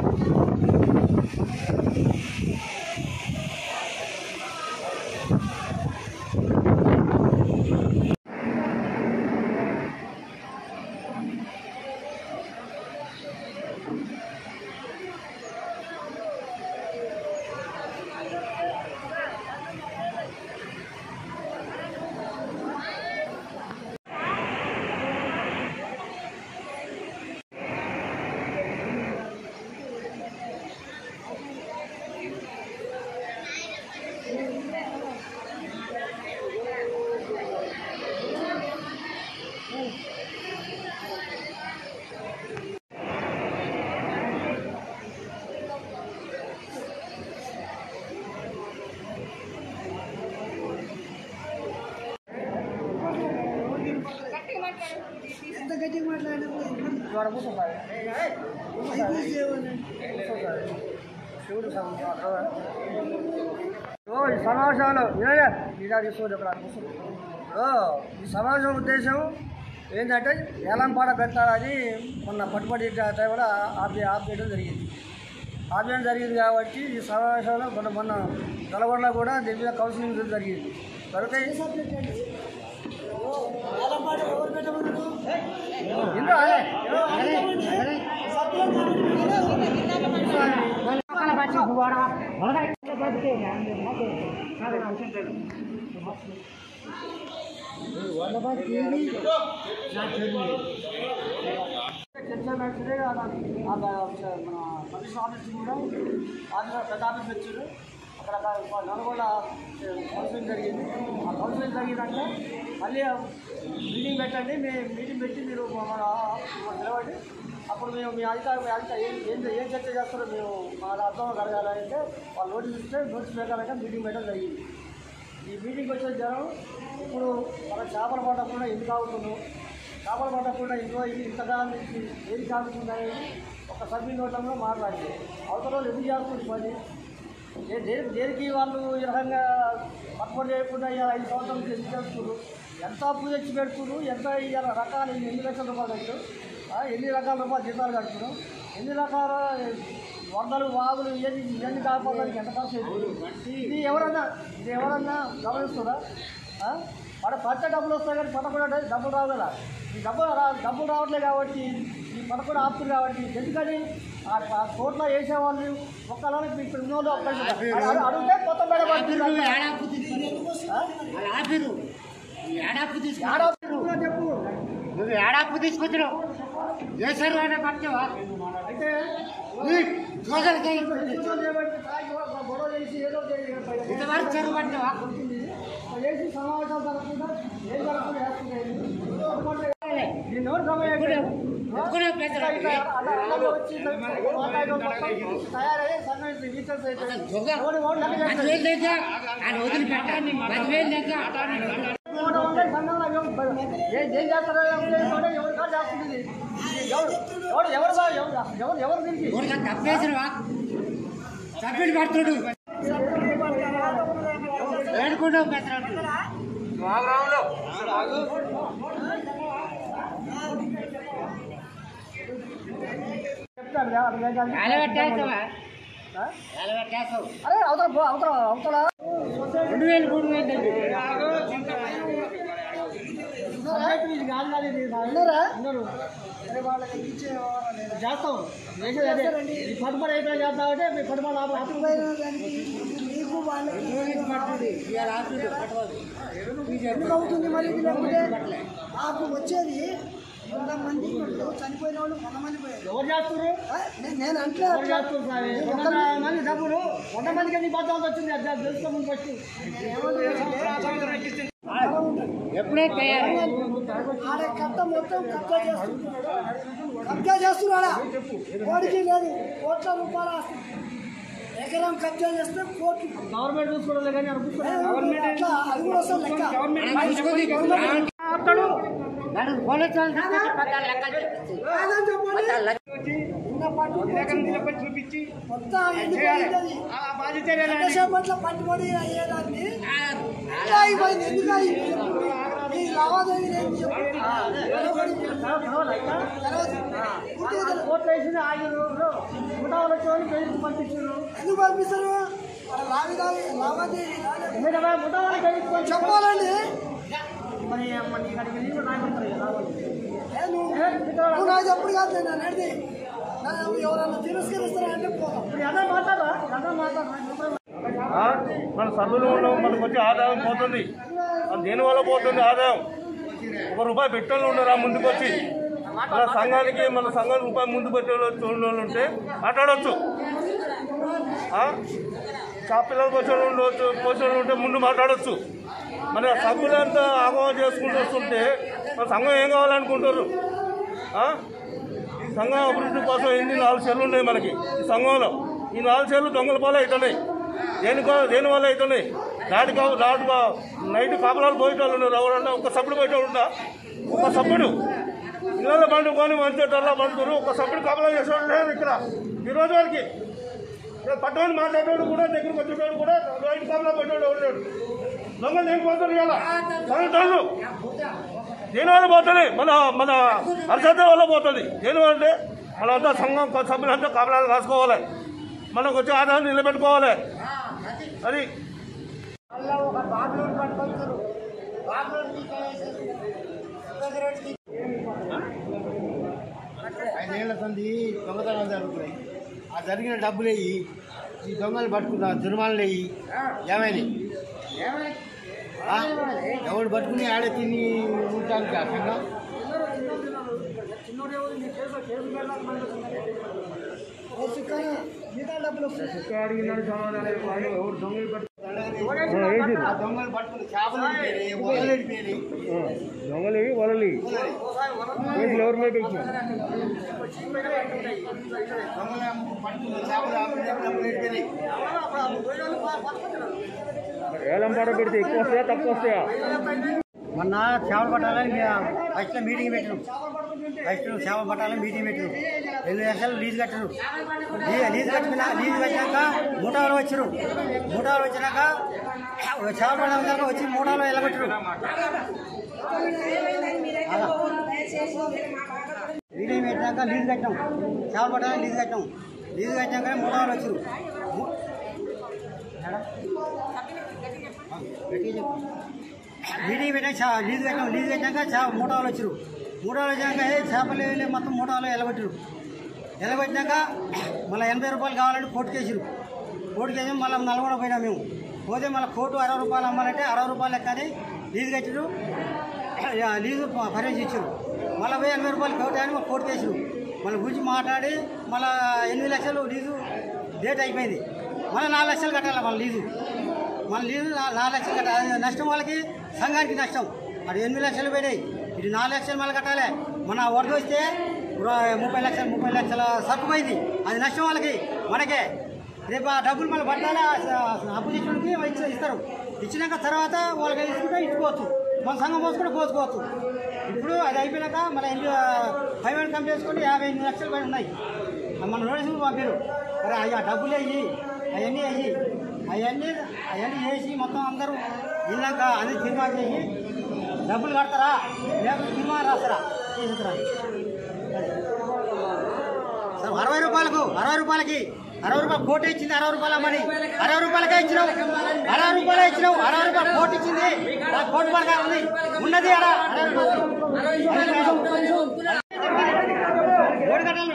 ఎంత గట్టిగా మాట్లాడినప్పుడు శివుడు ఈ సమావేశంలో వినలే ఇలా తీసుకోండి ఇక్కడ కూర్చో. ఓ, ఈ సమావేశం ఉద్దేశం ఏంటంటే ఏలంపాడ పెట్టాలని మొన్న పట్టుబడి టైంలో ఆపి ఆపేయడం జరిగింది ఆపేయడం జరిగింది కాబట్టి ఈ సమావేశంలో మొన్న మొన్న నల్గొండలో కూడా దీని మీద కౌన్సిలింగ్ జరిగింది జరిగితే ఇందులో అదే, అదే, అదే. మన కమిషన్ ఆఫీస్ కూడా ఆఫీస్ పెద్ద ఆఫీస్ వచ్చారు అక్కడ ఒక నల్గొండ కౌన్సిలింగ్ జరిగింది ఆ కౌన్సిలింగ్ జరిగిందంటే మళ్ళీ మీటింగ్ పెట్టండి మీ మీటింగ్ పెట్టి మీరు మన నిలబడి అప్పుడు మేము మీ అధికారం మీ అధికారం ఏం ఏం ఏం చర్చ చేస్తారో మేము మా అర్థం కలగాలంటే వాళ్ళు నోటీస్ ఇస్తే నోటీస్ పెట్టాలంటే మీటింగ్ పెట్టడం జరిగింది ఈ మీటింగ్ వచ్చిన జనం ఇప్పుడు మన చేపలు పట్టకుండా ఎందుకు ఆగుతున్నాం చేపలు పట్టకుండా ఇంకో ఇది ఇంతకాలం నుంచి ఏది కాగుతుందనేది ఒక సభ్యు నోట్లంలో మాట్లాడింది అవతల వాళ్ళు ఎందుకు చేస్తుంది పని ఏ- దేనికి దేనికి వాళ్ళు ఈ రకంగా పట్టుబడి చేయకుండా ఇలా ఐదు సంవత్సరాల నుంచి ఎందుకు చేస్తున్నారు ఎంత అప్పు తెచ్చి పెడుతున్నారు ఎంత ఇలా రకాలు ఎన్ని లక్షల రూపాయలు కట్టు ఆ, ఎన్ని రకాల రూపాయలు జీతాలు కడుతున్నాం ఎన్ని రకాల వరదలు వాగులు ఇవన్నీ ఇవన్నీ కాకపోవడానికి ఎంత ఖర్చు అవుతుంది? ఇది ఎవరన్నా ఇది ఎవరన్నా గమనిస్తుందా ఆ? మన పంట డబ్బులు వస్తాయి కానీ పంట కూడా డబ్బులు రావు కదా ఈ డబ్బులు రా డబ్బులు రావట్లేదు కాబట్టి ఈ పంట కూడా ఆపుతుంది కాబట్టి ఎందుకని ఆ ఆ కోట్ల వేసేవాళ్ళు ఒక్కళ్ళకి మీకు ఉన్నోళ్ళు ఒక్కళ్ళు అడు- అడిగితే కొత్త మేడ పడుతుంది ఆ? ఆపిరు ఏడాపు తీసుకు ఏడాది చెప్పు నువ్వు ఏడాపు తీసుకొచ్చినావు ఏ సర్వ అయినా పట్టావా అయితే దోసలకి ఉద్యోగం చేయబట్టి తాగి గొడవ చేసి ఏదో చేసి ఇంతవరకు చెరువు పట్టావా ఏసీ సమావేశాలు జరగకుండా ఏం జరగకుండా చేస్తున్నాయి దీన్ని ఎవరు సమయం ఒక్కడే పెద్దరా? దొంగ పదివేలు దగ్గర ఆయన వదిలిపెట్టాలి పదివేలు దగ్గర ఎవరు దీనికి ఊరిక తప్పేసినవా సభ్యుడు పడుతుడు ఏడుకుంటావు పెద్దరాడు చెప్తాను కదా, అర్థం కాదు. ఎలవెట్టేస్తావా ఆ? ఎలవెట్టేస్తావు అరే అవతల పో, అవతల అవతల రెండు వేలు మూడు వేలు దగ్గర సబ్జెక్ట్ ఇది కాదు కాదు ఇది ఉన్నారా ఉన్నారు అరే వాళ్ళకి ఇచ్చే చేస్తాం చేసేది అదే ఈ పట్టుబడి అయిపోయినా చేస్తామంటే మీ పట్టుబడి ఆపు మీకు వాళ్ళకి ఇవాళ ఆఫీసు పట్టుకోదు ఎందుకు అవుతుంది మరి ఇది లేకపోతే నాకు వచ్చేది వంద మంది ఇప్పుడు చనిపోయిన వాళ్ళు వంద మంది పోయారు ఎవరు చేస్తున్నారు ఆ, నే- నేను అంటే ఎవరు చేస్తున్నారు స్వామి? వంద మంది డబ్బులు వంద మందికి ఎన్ని బద్దాలు వచ్చింది అది అది తెలుసుకోమని ఫస్ట్ ఎప్పుడైతే తయారు ఆడ కట్ట మొత్తం కబ్జా చేస్తున్నాడు కబ్జా చేస్తున్నాడా కోడికి లేదు కోట్ల రూపాయలు ఆస్తి ఎకరం కబ్జా చేస్తే కోట్లు గవర్నమెంట్ చూసుకోవడం కానీ అనుకుంటున్నారు అట్లా అది కూడా వస్తుంది లెక్క ఆపుతాడు దానికి పోలీసు వాళ్ళు తీసుకొచ్చి పద్నాలుగు లెక్కలు చెప్పించి కాదని చెప్పండి ఉన్న పట్టు చూపించి మొత్తం ఎండిపోయింది ఆ బాధ్యత లేదండి. ఎంతసేపట్లో పట్టుబడి అయ్యేదాన్ని ఇలా అయిపోయింది ఎందుకు అయింది? ఈ లావాదేవీ ఏంటి చెప్పు? తర్వాత పూర్తిగా తెలు- కోట్లు వేసింది ఆగి రోజులు ముఠాలు వచ్చేవాళ్ళు జైలుకి పంపించారు ఎందుకు పంపిస్తారు అక్కడ లావాదేవీ లావాదేవీ రాలేదు. ఎందుకంటే ముఠాలు జైలుకి పంపించారు చెప్పాలండి మరి మరి ఇక్కడికి వెళ్ళి నాయకులు రావాలి ఏ నువ్వు నువ్వు నాకు చెప్పుడు కాదు నేను అనేది నన్ను ఎవరన్నా తిరస్కరిస్తారా పోతాం ఇప్పుడు అదే మాట్లాడరా అదే మాట్లాడరా ఆ? మన సభ్యులు ఉండవు మనకు వచ్చే ఆదాయం పోతుంది అది దేనివల్ల పోతుంది ఆదాయం ఒక రూపాయి పెట్టోళ్ళు ఉండరా ముందుకు వచ్చి మన సంఘానికి మన సంఘానికి రూపాయి ముందు పెట్టే వాళ్ళు ఉంటే మాట్లాడవచ్చు ఆ? షాప్ పిల్లలు పోసేవాళ్ళు ఉండవచ్చు పోసేవాళ్ళు ఉంటే ముందు మాట్లాడవచ్చు మన సభ్యులంతా ఆగమం చేసుకుంటూ వస్తుంటే మన సంఘం ఏం కావాలనుకుంటారు ఆ? ఈ సంఘం అభివృద్ధి కోసం ఎన్ని నాలుగు చెర్లు ఉన్నాయి మనకి ఈ సంఘంలో ఈ నాలుగు చెర్లు దొంగల పాలు అవుతున్నాయి దేని దేని వల్ల అవుతున్నాయి నాటి కా నాటు కా- నైట్ కాపలాలు పోయేటోళ్ళు ఉన్నారు ఎవరన్నా ఒక సభ్యుడు పోయేటోళ్ళు ఉందా ఒక సభ్యుడు ఇళ్ళ పండుకొని మంచేటల్లా పండుకుని ఒక సభ్యుడు కాపలా చేసేవాడు లేదు ఇక్కడ ఈ రోజు వరకు ఇక్కడ పట్టణం మాట్లాడేవాడు కూడా దగ్గరికి వచ్చేవాడు కూడా నైట్ కాపలా పెట్టేవాడు ఎవరు లేడు దొంగలు దేనికి పోతారు ఇవాళ పన్నెండు దేనివల్ల పోతుంది మన మన అరసత్వం వల్ల పోతుంది దేనివల్ల అంటే మనంతా సంఘం సభ్యులంతా కాపలాలు కాసుకోవాలి మనకు వచ్చే ఆదాయం నిలబెట్టుకోవాలి అది ఐదేళ్ల సంది దొంగతనాలు జరుగుతున్నాయి ఆ జరిగిన డబ్బులు వేయి ఈ దొంగలు పట్టుకున్న దుర్మాలు వేయి ఏమైంది ఆ? ఎవడు పట్టుకుని ఆడే తిని ఉంటానికి ఆ సంఘం కానీ మిగతా డబ్బులు వస్తాయి ఆ దొంగలు పట్టుకుని చేపలు వెళ్ళిపోయినాయి, వలలు వెళ్ళిపోయినాయి. దొంగలు వలలి ఎవరి మీద దొంగలు పట్టుకున్న చేపలు ఆపి డబ్బులు వెళ్ళిపోయినాయి ఏలం పాట పెడితే ఎక్కువ వస్తాయా తక్కువ వస్తాయా మొన్న చేపలు పట్టాలని ఫస్ట్ మీటింగ్ పెట్టినాం ఫస్ట్ చేపలు పట్టాలని మీటింగ్ పెట్టినాం రెండు లక్షలు లీజు కట్టారు లీ- లీజు కట్టుకున్నా లీజు కట్టినాక మూటాలు వచ్చారు మూటాలు వచ్చినాక చేపలు పట్టాలి వచ్చి మూటాలు వెళ్ళగొట్టారు మీటింగ్ పెట్టినాక లీజు కట్టాం చేపలు పట్టాలని లీజు కట్టాం లీజు కట్టినాక మూటాలు వచ్చారు మూ- ఏడా? ఆ, గట్టిగా చెప్పు. మీటింగ్ పెట్టాక చా- లీజు కట్టాం లీజు కట్టాక చా మూటాలు వచ్చారు మూటాలు వచ్చాక ఏ చేపలు వేయలే మొత్తం మూటాలు ఎలగొట్టారు ఎలగొట్టినాక మళ్ళీ ఎనభై రూపాయలు కావాలంటే కోర్టు కేసారు కోర్టు కేసి మళ్ళీ నల్గొండ పోయినా మేము పోతే మళ్ళీ కోర్టు అరవై రూపాయలు అమ్మాలంటే అరవై రూపాయలు లెక్కని లీజు కట్టారు ఇక లీజు పర్మిషన్ ఇచ్చారు మళ్ళీ పోయి ఎనభై రూపాయలు కోర్టు అని కోర్టు కేసారు మళ్ళీ గురించి మాట్లాడి మళ్ళీ ఎనిమిది లక్షలు లీజు డేట్ అయిపోయింది మళ్ళీ నాలుగు లక్షలు కట్టాలి మళ్ళీ లీజు మన లీజు నా- నాలుగు లక్షలు కట్టాలి అది నష్టం వాళ్ళకి సంఘానికి నష్టం అటు ఎనిమిది లక్షలు పోయినాయి ఇటు నాలుగు లక్షలు మళ్ళీ కట్టాలి మన వరద వస్తే రు- ముప్పై లక్షలు ముప్పై లక్షల సరుకు పోయింది అది నష్టం వాళ్ళకి మనకే రేపు ఆ డబ్బులు మళ్ళీ పట్టాలి అప్పు తెచ్చుడికి ఇచ్చి ఇస్తారు ఇచ్చినాక తర్వాత వాళ్ళకి ఇచ్చుకుంటే ఇచ్చుకోవచ్చు మన సంఘం పోసుకుంటే పోసుకోవచ్చు ఇప్పుడు అది అయిపోయినాక మళ్ళీ ఎన్ని పేమెంట్ కంప్లీట్ చేసుకుంటే యాభై ఎనిమిది లక్షలు పైన ఉన్నాయి మన నోటీసులు పంపారు మరి అయ్యా డబ్బులు అయ్యి అవన్నీ అయ్యి అవన్నీ అవన్నీ చేసి మొత్తం అందరూ వెళ్ళాక అన్ని తీర్మానం చేసి డబ్బులు కడతారా లేకపోతే తీర్మానం రాస్తారా తీసుకురా సార్ అరవై రూపాయలకు అరవై రూపాయలకి అరవై రూపాయలు కోటి ఇచ్చింది అరవై రూపాయల మనీ అరవై రూపాయలకే ఇచ్చినావు అరవై రూపాయలే ఇచ్చినావు అరవై రూపాయలు కోటి ఇచ్చింది ఆ కోటి రూపాయలు ఉంది ఉన్నది అర అరవై రూపాయలు. ఓడి కట్టాలి.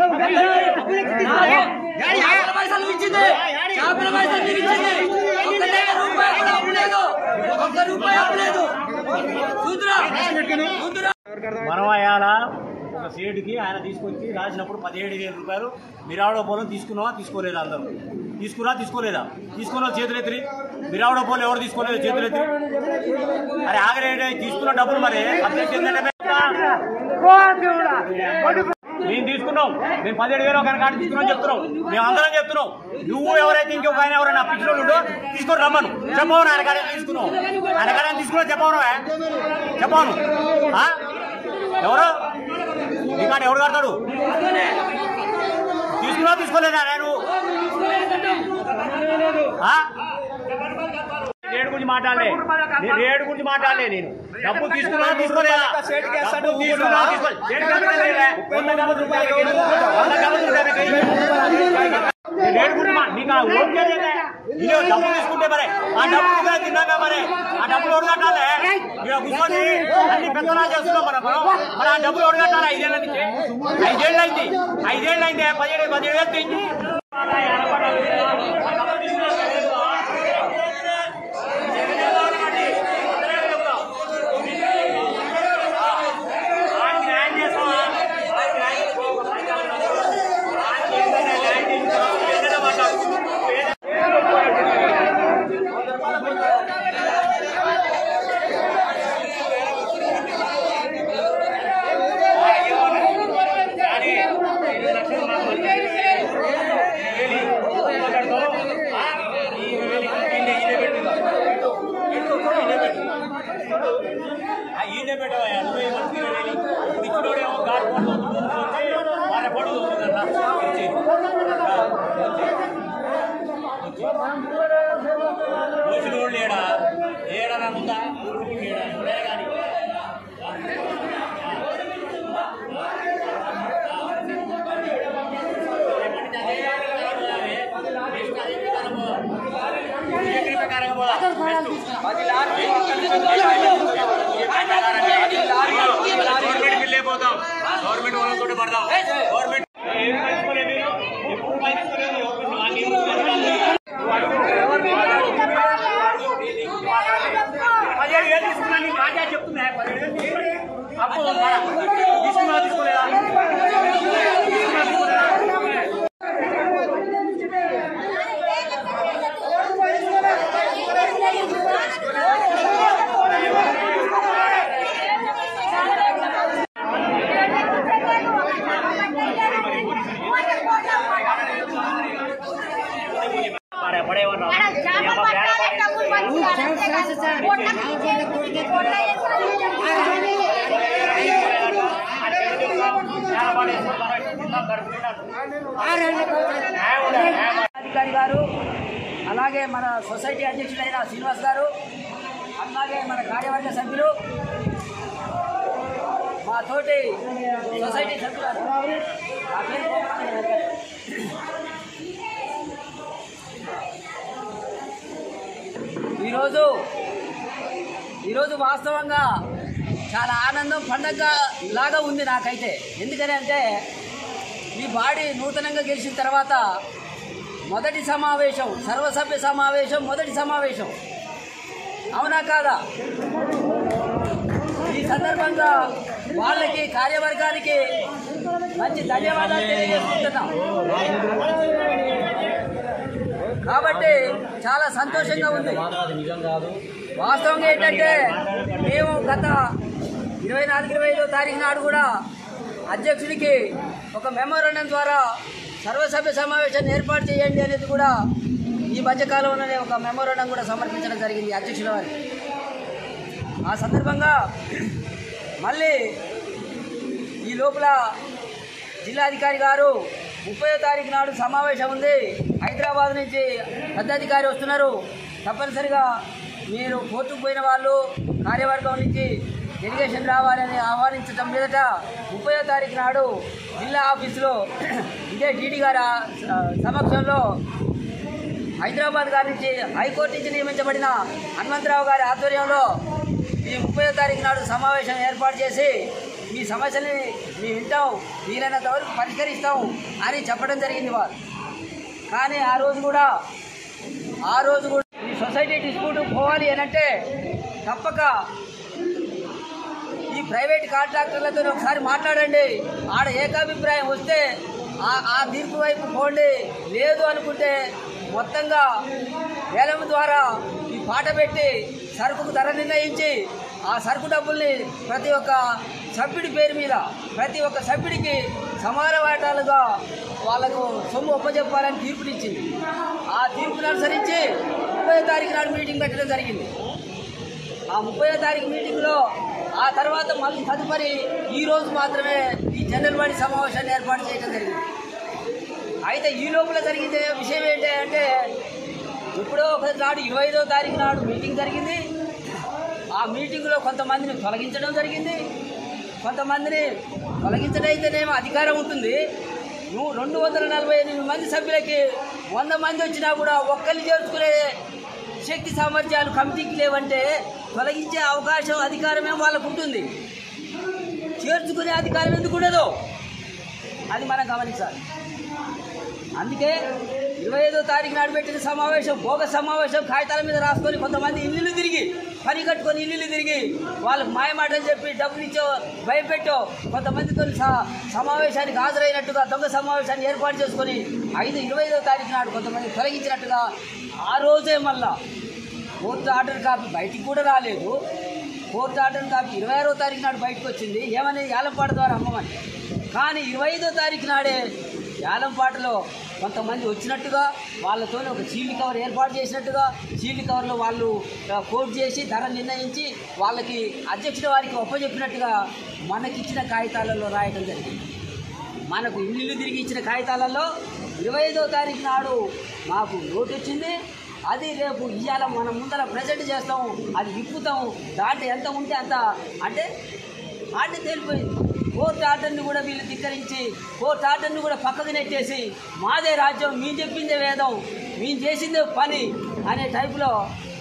యాడి, యాడి. పైసలు ఇచ్చింది చేపల పైసలు మీకు ఇచ్చింది ఒక్కటే రూపాయి కూడా అప్పులేదు ఒక్క రూపాయి అప్పులేదు చూద్దురా చూద్దురా మనవాయాల ఒక సేటుకి ఆయన తీసుకొచ్చి రాసినప్పుడు పదిహేడు వేల రూపాయలు మిరావడ పొలం తీసుకున్నావా తీసుకోలేదా అందరూ తీసుకున్నా తీసుకోలేదా తీసుకున్న చేతులెత్తి మిరావడ పొలం ఎవరు తీసుకోలేదు చేతులెత్తి అరే ఆగరేటే తీసుకున్న డబ్బులు మరి సబ్జెక్ట్ ఏంటంటే మేము తీసుకున్నాం మేము పదిహేడు వేలు ఒక కాడ తీసుకున్నాం చెప్తున్నాం మేము అందరం చెప్తున్నాం నువ్వు ఎవరైతే ఇంకొక ఆయన ఎవరైనా పిచ్చిలోడు ఉందో తీసుకొని రమ్మను చెప్పవను ఆయన కాడ తీసుకున్నావు ఆయన కాడ తీసుకున్నావు చెప్పవను చెప్పవను ఆ? ఎవరు నీ కాడ ఎవడు కడతాడు తీసుకున్నా తీసుకోలేదా నేను ఆ? రేటు గురించి మాట్లాడలే నేను రేటు గురించి మాట్లాడలే నేను డబ్బు తీసుకున్నా తీసుకోలేదా డబ్బు తీసుకున్నా తీసుకోలే రేటు కట్టలేదా? వంద డబ్బు రూపాయలకి వంద డబ్బు రూపాయలకి నేను రేటు గురించి మా- నీకు ఆ ఓకే లేదా? నేను డబ్బు తీసుకుంటే మరి ఆ డబ్బు నువ్వే తిన్నాక మరి ఆ డబ్బులు ఓడగట్టాలి ఇక్కడ కూర్చొని అన్ని పెద్దలా చేస్తున్నాం మనం మనం మరి ఆ డబ్బులు ఓడగట్టాలి ఐదేళ్ళ నుంచి ఐదేళ్ళు అయింది ఐదేళ్ళు అయింది పదిహేడు పదిహేడు వేలు తెచ్చి ఈయన పెట్టవా నువ్వే మంచిగా వెళ్ళి ఇచ్చినోడేమో గాడి పడుతుంది వాళ్ళ పడుతుంది రోజులోడు లేడా ఏడా నా ముందా ఊరుకు లేడా ఎవడే కానీ గవర్నమెంట్ బిల్లే పోతాం గవర్నమెంట్ వాళ్ళతో పడదాం గవర్నమెంట్ ఏం పంచుకోలేదు మీరు ఎప్పుడు పంచుకోలేదు పదిహేడు వేలు తీసుకున్నా నీ కాజా చెప్తున్నా పదిహేడు వేలు తీసుకుని అప్పు తీసుకున్నా తీసుకోలేదా తీసుకున్నా తీసుకోలేదా పడే పడేవన్నా అధికారి గారు అలాగే మన సొసైటీ అధ్యక్షుడైన శ్రీనివాస్ గారు అలాగే మన కార్యవర్గ సభ్యులు మా తోటి సొసైటీ సభ్యులు నా పేరు గోపాలరావు. ఈరోజు ఈరోజు వాస్తవంగా చాలా ఆనందం పండగ లాగా ఉంది నాకైతే ఎందుకని అంటే ఈ బాడీ నూతనంగా గెలిచిన తర్వాత మొదటి సమావేశం సర్వసభ్య సమావేశం మొదటి సమావేశం అవునా కాదా ఈ సందర్భంగా వాళ్ళకి కార్యవర్గానికి మంచి ధన్యవాదాలు తెలియజేసుకుంటున్నాం కాబట్టి చాలా సంతోషంగా ఉంది వాస్తవంగా ఏంటంటే మేము గత ఇరవై నాలుగు ఇరవై ఐదో తారీఖు నాడు కూడా అధ్యక్షుడికి ఒక మెమోరాండం ద్వారా సర్వసభ్య సమావేశాన్ని ఏర్పాటు చేయండి అనేది కూడా ఈ మధ్యకాలంలోనే ఒక మెమోరాండం కూడా సమర్పించడం జరిగింది అధ్యక్షుల వారికి ఆ సందర్భంగా మళ్ళీ ఈ లోపల జిల్లాధికారి గారు ముప్పై తారీఖు నాడు సమావేశం ఉంది హైదరాబాద్ నుంచి పెద్ద అధికారి వస్తున్నారు తప్పనిసరిగా మీరు కోర్టుకు పోయిన వాళ్ళు కార్యవర్గం నుంచి డెలిగేషన్ రావాలని ఆహ్వానించడం మీదట ముప్పై తారీఖు నాడు జిల్లా ఆఫీసులో ఇదే డీడీ గారి ఆ, సమక్షంలో హైదరాబాద్ గారి నుంచి హైకోర్టు నుంచి నియమించబడిన హనుమంతరావు గారి ఆధ్వర్యంలో ఈ ముప్పై తారీఖు నాడు సమావేశం ఏర్పాటు చేసి మీ సమస్యల్ని మేము వింటాం వీలైనంత వరకు పరిష్కరిస్తాం అని చెప్పడం జరిగింది వారు కానీ ఆ రోజు కూడా ఆ రోజు కూడా ఈ సొసైటీ డిస్ప్యూట్ పోవాలి అని అంటే తప్పక ఈ ప్రైవేట్ కాంట్రాక్టర్లతో ఒకసారి మాట్లాడండి ఆడ ఏకాభిప్రాయం వస్తే ఆ- ఆ తీర్పు వైపు పోండి లేదు అనుకుంటే మొత్తంగా వేలం ద్వారా ఈ పాట పెట్టి సరుకుకు ధర నిర్ణయించి ఆ సరుకు డబ్బుల్ని ప్రతి ఒక్క సభ్యుడి పేరు మీద ప్రతి ఒక్క సభ్యుడికి సమాన వాటాలుగా వాళ్ళకు సొమ్ము ఒప్పజెప్పాలని తీర్పునిచ్చింది ఆ తీర్పును అనుసరించి ముప్పై తారీఖు నాడు మీటింగ్ పెట్టడం జరిగింది ఆ ముప్పై తారీఖు మీటింగ్లో ఆ తర్వాత మళ్ళీ తదుపరి ఈ రోజు మాత్రమే ఈ జనరల్ బాడీ సమావేశాన్ని ఏర్పాటు చేయడం జరిగింది అయితే ఈ లోపల జరిగింది విషయం ఏంటి అంటే ఎప్పుడో ఒక నాడు ఇరవై ఐదో తారీఖు నాడు మీటింగ్ జరిగింది ఆ మీటింగ్లో కొంతమందిని తొలగించడం జరిగింది కొంతమందిని తొలగించడం అయితేనేమో అధికారం ఉంటుంది నువ్వు రెండు వందల నలభై ఎనిమిది మంది సభ్యులకి వంద మంది వచ్చినా కూడా ఒక్కరిని చేర్చుకునే శక్తి సామర్థ్యాలు కమిటీకి లేవంటే తొలగించే అవకాశం అధికారమే వాళ్ళకు ఉంటుంది చేర్చుకునే అధికారం ఎందుకు ఉండదు అది మనం గమనించాలి అందుకే ఇరవై ఐదో తారీఖు నాడు పెట్టిన సమావేశం భోగ సమావేశం కాగితాల మీద రాసుకొని కొంతమంది ఇల్లు తిరిగి పని కట్టుకొని ఇల్లు తిరిగి వాళ్ళకి మాయమాటలు చెప్పి డబ్బులు ఇచ్చో భయపెట్టో కొంతమందితో స- సమావేశానికి హాజరైనట్టుగా దొంగ సమావేశాన్ని ఏర్పాటు చేసుకొని ఐదు ఇరవై ఐదో తారీఖు నాడు కొంతమంది తొలగించినట్టుగా ఆ రోజే మళ్ళా కోర్టు ఆర్డర్ కాపీ బయటికి కూడా రాలేదు కోర్టు ఆర్డర్ కాపీ ఇరవై ఆరో తారీఖు నాడు బయటకు వచ్చింది ఏమని యాలంపాట ద్వారా అమ్మమని కానీ ఇరవై ఐదో తారీఖు నాడే యాలంపాటలో కొంతమంది వచ్చినట్టుగా వాళ్ళతో ఒక చీల్డ్ కవర్ ఏర్పాటు చేసినట్టుగా చీల్డ్ కవర్లో వాళ్ళు ఆ, కోట్ చేసి ధర నిర్ణయించి వాళ్ళకి అధ్యక్షుడి వారికి ఒప్పజెప్పినట్టుగా మనకిచ్చిన కాగితాలలో రాయడం జరిగింది మనకు ఇల్లు తిరిగి ఇచ్చిన కాగితాలలో ఇరవై ఐదో తారీఖు నాడు మాకు నోటు వచ్చింది అది రేపు ఇవాళ మనం ముందర ప్రజెంట్ చేస్తాం అది విప్పుతాం దాంట్లో ఎంత ఉంటే అంత అంటే ఆర్డర్ తేలిపోయింది కోర్టు ఆర్డర్ని కూడా వీళ్ళు ధిక్కరించి కోర్టు ఆర్డర్ని కూడా పక్కకు నెట్టేసి మాదే రాజ్యం మేము చెప్పిందే వేదం మేము చేసిందే పని అనే టైపులో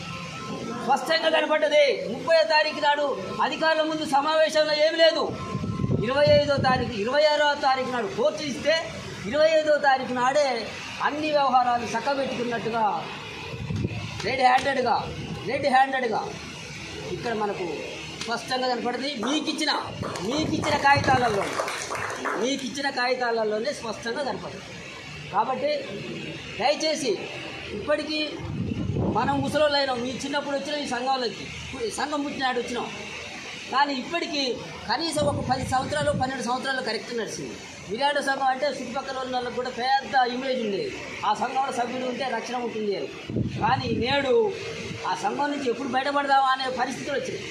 స్పష్టంగా కనపడ్డది ముప్పై తారీఖు నాడు అధికారుల ముందు సమావేశంలో ఏమి లేదు ఇరవై ఐదో తారీఖు ఇరవై ఆరో తారీఖు నాడు కోర్టు ఇస్తే ఇరవై ఐదో తారీఖు నాడే అన్ని వ్యవహారాలు చక్కబెట్టుకున్నట్టుగా రెడ్ హ్యాండెడ్గా రెడ్ హ్యాండెడ్గా ఇక్కడ మనకు స్పష్టంగా కనపడుతుంది మీకు ఇచ్చిన మీకు ఇచ్చిన కాగితాలలో మీకు ఇచ్చిన కాగితాలలోనే స్పష్టంగా కనపడుతుంది కాబట్టి దయచేసి ఇప్పటికీ మనం ముసలోళ్ళు అయినాం మీ చిన్నప్పుడు వచ్చిన ఈ సంఘంలోకి ఈ సంఘం పుట్టినాడు వచ్చినాం కానీ ఇప్పటికీ కనీసం ఒక పది సంవత్సరాలు పన్నెండు సంవత్సరాలు కరెక్ట్ నడిచింది విరాట సంఘం అంటే చుట్టుపక్కల ఉన్న వాళ్ళకి కూడా పెద్ద ఇమేజ్ ఉండేది ఆ సంఘంలో సభ్యులు ఉంటే రక్షణ ఉంటుంది అని కానీ నేడు ఆ సంఘం నుంచి ఎప్పుడు బయటపడదామా అనే పరిస్థితులు వచ్చినాయి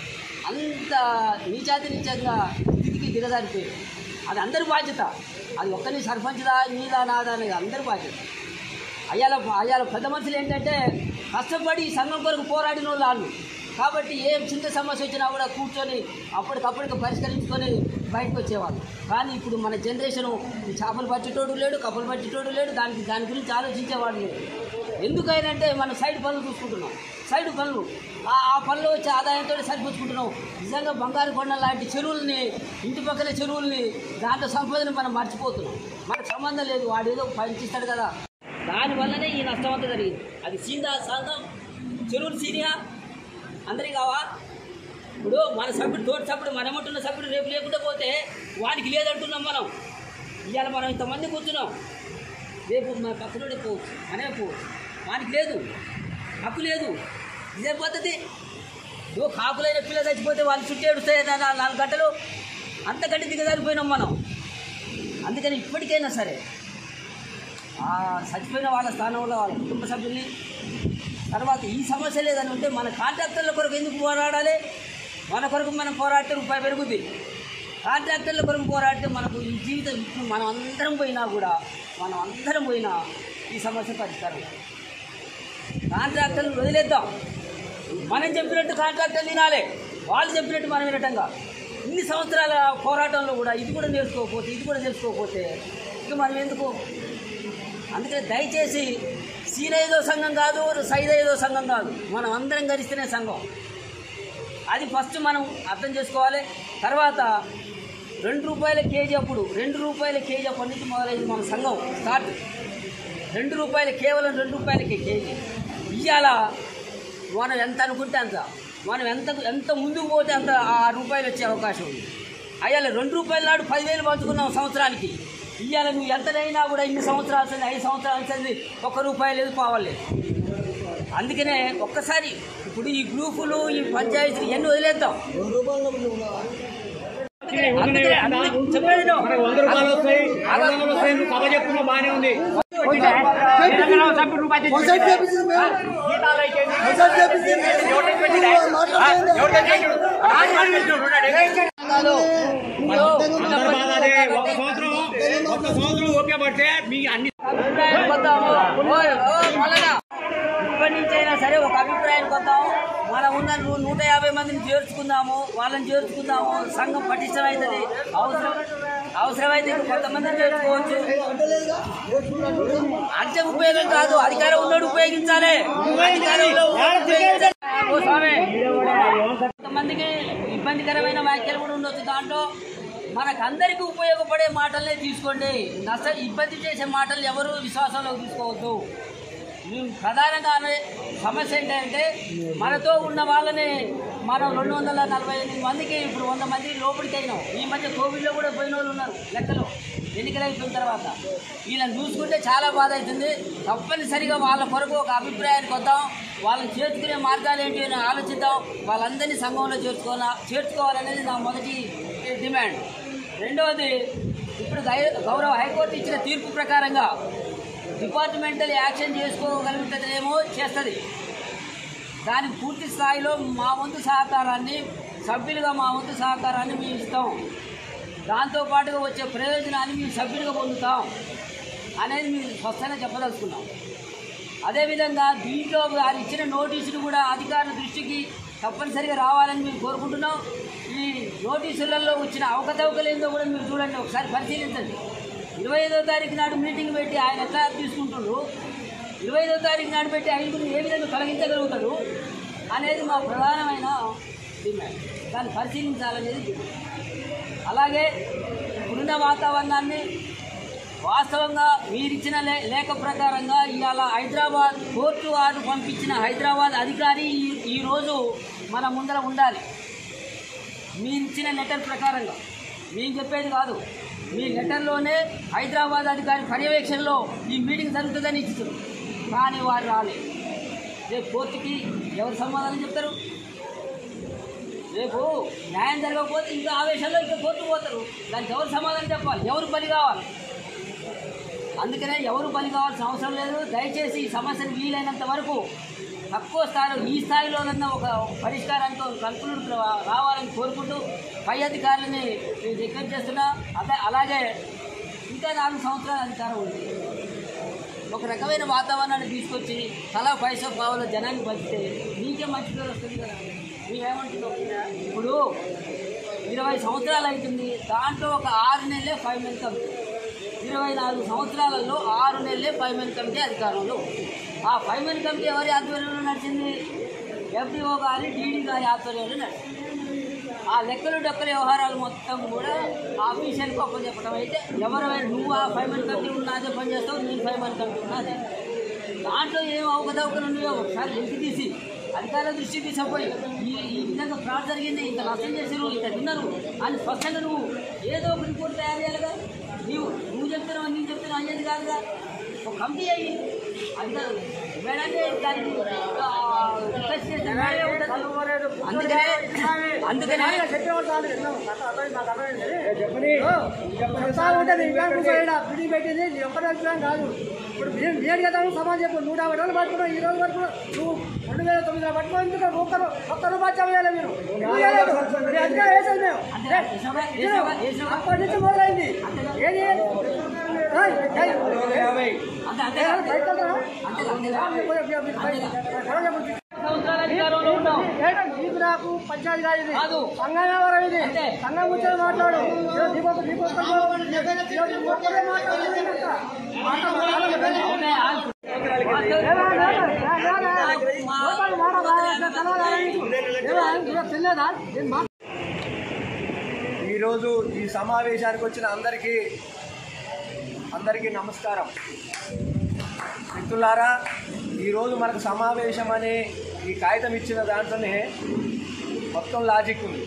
అంత నీచాతి నీచంగా స్థితికి దిగజారిపోయారు అది అందరి బాధ్యత అది ఒక్కరి సర్పంచ్దా నీదా నాదా అనేది అందరి బాధ్యత అయ్యాల అయ్యాల పెద్ద మనుషులు ఏంటంటే కష్టపడి ఈ సంఘం కొరకు పోరాడిన వాళ్ళు వాళ్ళు కాబట్టి ఏ చిన్న సమస్య వచ్చినా కూడా కూర్చొని అప్పటికప్పటికి పరిష్కరించుకొని బయటకు వచ్చేవాళ్ళు కానీ ఇప్పుడు మన జనరేషను ఈ చేపలు పట్టేటోడు లేడు కప్పలు పట్టేటోడు లేడు దానికి దాని గురించి ఆలోచించేవాడు లేడు ఎందుకైనంటే మనం సైడ్ పనులు చూసుకుంటున్నాం సైడ్ పనులు ఆ ఆ పనులు వచ్చే ఆదాయంతో సరిపుచ్చుకుంటున్నాం నిజంగా బంగారు కొండ లాంటి చెరువుల్ని ఇంటి పక్కన చెరువుల్ని దాంట్లో సంపదను మనం మర్చిపోతున్నాం మనకు సంబంధం లేదు వాడు ఏదో పంచిస్తాడు కదా దానివల్లనే ఈ నష్టం అంతా జరిగింది అది సీదా సంఘం చెరువులు సీనియా అందరికి కావా ఇప్పుడు మన సభ్యుడు తోటి సభ్యుడు మనమంటున్న సభ్యుడు రేపు లేకుండా పోతే వానికి లేదంటున్నాం మనం ఇవాళ మనం ఇంతమంది కూర్చున్నాం రేపు మన పక్కనోడే పోవచ్చు మనమే పోవచ్చు వానికి లేదు హక్కు లేదు ఇదే పద్ధతి నువ్వు కాకులైన పిల్ల చచ్చిపోతే వాళ్ళు చుట్టూ ఏడుస్తాయి నా- నా- నాలుగు గంటలు అంతకంటే దిగజారిపోయినాం మనం అందుకని ఇప్పటికైనా సరే ఆ చచ్చిపోయిన వాళ్ళ స్థానంలో వాళ్ళ కుటుంబ సభ్యుల్ని తర్వాత ఈ సమస్య లేదని ఉంటే మన కాంట్రాక్టర్ల కొరకు ఎందుకు పోరాడాలి మన కొరకు మనం పోరాడితే రూపాయి పెరుగుద్ది కాంట్రాక్టర్ల కొరకు పోరాడితే మనకు ఈ జీవితం ఇప్పుడు మనం అందరం పోయినా కూడా మనం అందరం పోయినా ఈ సమస్య పరిష్కారం కాదు. కాంట్రాక్టర్లు వదిలేద్దాం మనం చెప్పినట్టు కాంట్రాక్టర్లు వినాలి వాళ్ళు చెప్పినట్టు మనం వినటంగా ఇన్ని సంవత్సరాల పోరాటంలో కూడా ఇది కూడా నేర్చుకోకపోతే ఇది కూడా నేర్చుకోకపోతే ఇక మనం ఎందుకు అందుకని దయచేసి సీనైదో సంఘం కాదు సైదైదో సంఘం కాదు మనం అందరం గరిస్తేనే సంఘం అది ఫస్ట్ మనం అర్థం చేసుకోవాలి తర్వాత రెండు రూపాయల కేజీ అప్పుడు రెండు రూపాయల కేజీ అప్పటి నుంచి మొదలైంది మన సంఘం స్టార్ట్ రెండు రూపాయలు కేవలం రెండు రూపాయలకి కేజీ ఇవాళ మనం ఎంత అనుకుంటే అంత మనం ఎంత ఎంత ముందుకు పోతే అంత ఆ రూపాయలు వచ్చే అవకాశం ఉంది అయ్యాల రెండు రూపాయల నాడు పదివేలు పంచుకున్నాం సంవత్సరానికి ఇవాళ నువ్వు ఎంతనైనా కూడా ఇన్ని సంవత్సరాలు సంది ఐదు సంవత్సరాలు సంది ఒక్క రూపాయి లేదు పావలేదు అందుకనే ఒక్కసారి ఇప్పుడు ఈ గ్రూపులు ఈ పంచాయతీలు ఇవన్నీ వదిలేద్దాం అందుకనే అందుకనే చెప్పేది విను. వంద రూపాయలు వస్తాయి ఆరు వందలు వస్తాయి నువ్వు సభ చెప్తున్నా బాగానే ఉంది తెలంగాణ సభ్యుడు రూపాయి తెచ్చి ఒకసారి చేపించింది మేము. జీతాలు అయితే ఒకసారి చేపించింది మేము. ఎవరు తెచ్చి పెట్టింది? నువ్వు మాట్లాడుతుంది. ఎవరు తెచ్చి పెట్టిండు? రాజు గారు తెచ్చిండు. నువ్వు అయ్యో, ఒక సంవత్సరం ఒక సంవత్సరం ఓకే పడితే మీ అన్ని అభిప్రాయానికి వద్దాము ఓయ్, ఓయ్, మల్లన్న. ఇప్పటి నుంచి అయినా సరే ఒక అభిప్రాయానికి వద్దాము మన ఉన్న నూ- నూట యాభై మందిని చేర్చుకుందాము వాళ్ళని చేర్చుకుందాము సంఘం పటిష్టమవుతుంది అవసరం అవసరమైతే ఇంకా కొంతమందిని చేర్చుకోవచ్చు అంటే ఉపయోగం కాదు అధికారం ఉన్నాడు ఉపయోగించాలి అధికారంలో ఉన్నోడు ఉపయోగించాలి. ఓ స్వామి కొంతమందికి ఇబ్బందికరమైన వ్యాఖ్యలు కూడా ఉండొచ్చు దాంట్లో మనకు అందరికీ ఉపయోగపడే మాటలనే తీసుకోండి నష్ట ఇబ్బంది చేసే మాటలు ఎవరు విశ్వాసంలోకి తీసుకోవద్దు మేము ప్రధానంగా అనే సమస్య ఏంటంటే మనతో ఉన్న వాళ్ళని మనం రెండు వందల నలభై ఎనిమిది మందికి ఇప్పుడు వంద మంది లోపలికి అయినాం ఈ మధ్య కోవిడ్లో కూడా పోయిన వాళ్ళు ఉన్నారు లెక్కలో ఎన్నికలు అయిపోయిన తర్వాత వీళ్ళని చూసుకుంటే చాలా బాధ అవుతుంది తప్పనిసరిగా వాళ్ళ కొరకు ఒక అభిప్రాయానికి వద్దాం వాళ్ళని చేర్చుకునే మార్గాలు ఏంటి అని ఆలోచిద్దాం వాళ్ళందరినీ సంఘంలో చేర్చుకోవాలా చేర్చుకోవాలనేది నా మొదటి డిమాండ్ రెండవది ఇప్పుడు గై- గౌరవ హైకోర్టు ఇచ్చిన తీర్పు ప్రకారంగా డిపార్ట్మెంటల్ యాక్షన్ చేసుకోగలుగుతుందేమో చేస్తుంది దానికి పూర్తి స్థాయిలో మా వంతు సహకారాన్ని సభ్యులుగా మా వంతు సహకారాన్ని మేము ఇస్తాం దాంతోపాటుగా వచ్చే ప్రయోజనాన్ని మేము సభ్యులుగా పొందుతాం అనేది మేము స్పష్టంగా చెప్పదలుచుకున్నాం అదేవిధంగా దీంట్లో వారు ఇచ్చిన నోటీసులు కూడా అధికారుల దృష్టికి తప్పనిసరిగా రావాలని మేము కోరుకుంటున్నాం ఈ నోటీసులలో వచ్చిన అవకతవకలు ఏందో కూడా మీరు చూడండి ఒకసారి పరిశీలించండి ఇరవై ఐదో తారీఖు నాడు మీటింగ్ పెట్టి ఆయన ఎట్లా తీసుకుంటుండ్రు ఇరవై ఐదో తారీఖు నాడు పెట్టి ఐదుగురు ఏ విధంగా తొలగించగలుగుతాడు అనేది మా ప్రధానమైన డిమాండ్ దాన్ని పరిశీలించాలనేది డిమాండ్. అలాగే ఇప్పుడున్న వాతావరణాన్ని వాస్తవంగా మీరిచ్చిన లే లేఖ ప్రకారంగా ఇవాళ హైదరాబాద్ కోర్టు వారు పంపించిన హైదరాబాద్ అధికారి ఈ- ఈరోజు మన ముందర ఉండాలి మీరిచ్చిన లెటర్ ప్రకారంగా మేము చెప్పేది కాదు మీ లెటర్లోనే హైదరాబాద్ అధికారి పర్యవేక్షణలో ఈ మీటింగ్ జరుగుతుందని ఇచ్చారు కానీ వారు రాలేదు రేపు కోర్టుకి ఎవరు సమాధానం చెప్తారు రేపు న్యాయం జరగకపోతే ఇంకా ఆవేశంలో ఇంకా కోర్టు పోతారు దానికి ఎవరు సమాధానం చెప్పాలి ఎవరు బలి కావాలి అందుకనే ఎవరు బలి కావాల్సిన అవసరం లేదు దయచేసి ఈ సమస్యను వీలైనంత వరకు తక్కువ స్థాయిలో ఈ స్థాయిలోనన్నా ఒక పరిష్కారానికి ఒక కల్పనలు రావాలని కోరుకుంటూ పై అధికారులని నేను రిక్వెస్ట్ చేస్తున్నా అదే అలాగే ఇంకా నాలుగు సంవత్సరాల అధికారం ఉంది ఒక రకమైన వాతావరణాన్ని తీసుకొచ్చి తలా పైసా పావుల జనాన్ని పంచితే నీకే మంచి పేరు వస్తుంది కదా నీవేమంటున్నావు ఇప్పుడు ఇరవై సంవత్సరాలు అవుతుంది దాంట్లో ఒక ఆరు నెలలే ఫైవ్ మెన్ కమిటీ ఇరవై నాలుగు సంవత్సరాలలో ఆరు నెలలే ఫైవ్ మెన్ కమిటీ అధికారంలో ఉంది. ఆ ఫైవ్ మెన్ కమిటీ ఎవరి ఆధ్వర్యంలో నడిచింది ఎఫ్డిఓ గారి డీడీ గారి ఆధ్వర్యంలో నడిచింది ఆ లెక్కలు డొక్కల వ్యవహారాలు మొత్తం కూడా ఆఫీషియల్కి ఒప్ప చెప్పడం అయితే ఎవరైనా నువ్వు ఆ ఫైవ్ మెన్ కమిటీ ఉన్నదే పని చేస్తావు నేను ఫైవ్ మెన్ కమిటీ ఉన్నదే దాంట్లో ఏం అవకతవకలు ఉన్నాయో ఒకసారి వెలికి తీసి అధికారుల దృష్టికి తీసుకుపోయి ఈ ఈ విధంగా ఫ్రాడ్ జరిగింది ఇంత నష్టం చేసారు ఇంత విన్నారు అని స్పష్టంగా నువ్వు ఏదో ఒక రిపోర్ట్ తయారు చేయాలిగా నీవు నువ్వు చెప్తున్నావు నేను చెప్తున్నావు అయ్యేది కాదుగా ఒక కమిటీ అయ్యి అధికారులు మేడంటే దానికి ఆ, రిక్వెస్ట్ చేస్తే మేడే ఉంటుంది. అందుకనే అందుకనే చెప్తా ఉంటుంది ఇంకా కూడా పిడి పెట్టింది నీ ఒక్కటే అభిప్రాయం కాదు ఇప్పుడు మేము నేను కదా సమాజం చెప్పు నూట యాభై రోజులు పట్టుకున్నాం ఈ రోజు వరకు నువ్వు రెండు వేల తొమ్మిదిలో పట్టుకుని ఎందుకు ఒక్కరు ఒక్క రూపాయి చేయాలి మీరు ఎందుకు చేయలేదు? మీరు అధికారం వేసేది మేము అంతే వేసావా? వేసావా? వేసావా? అప్పటి నుంచి మొదలైంది ఏది ఏయ్, ఏయ్, అంతే అంతే ఏయ్, బయటకు వెళ్తారా? అంతే అంతేగా పోయి, పోయి, పోయి, బయట. ఎవరో చెప్పు. సంవత్సరాల అధికారంలో ఉన్నాం ఏంటో నీకు నాకు పంచాయతీ కాదు ఇది కాదు. సంఘం వ్యవహారం ఇది అంతే. సంఘం కూర్చొని మాట్లాడు ఈరోజు నీకు ఒక- నీకు ఒక్కరు ఈరోజు నువ్వు ఒక్కరే మాట్లాడుతున్నావు ఇంకా. మాట్లాడు, అవునే, ఆగు. ఈరోజు ఈ సమావేశానికి వచ్చిన అందరికీ అందరికీ నమస్కారం మిత్రులారా ఈరోజు మనకు సమావేశం అనే ఈ కాగితం ఇచ్చిన దాంట్లోనే మొత్తం లాజిక్ ఉంది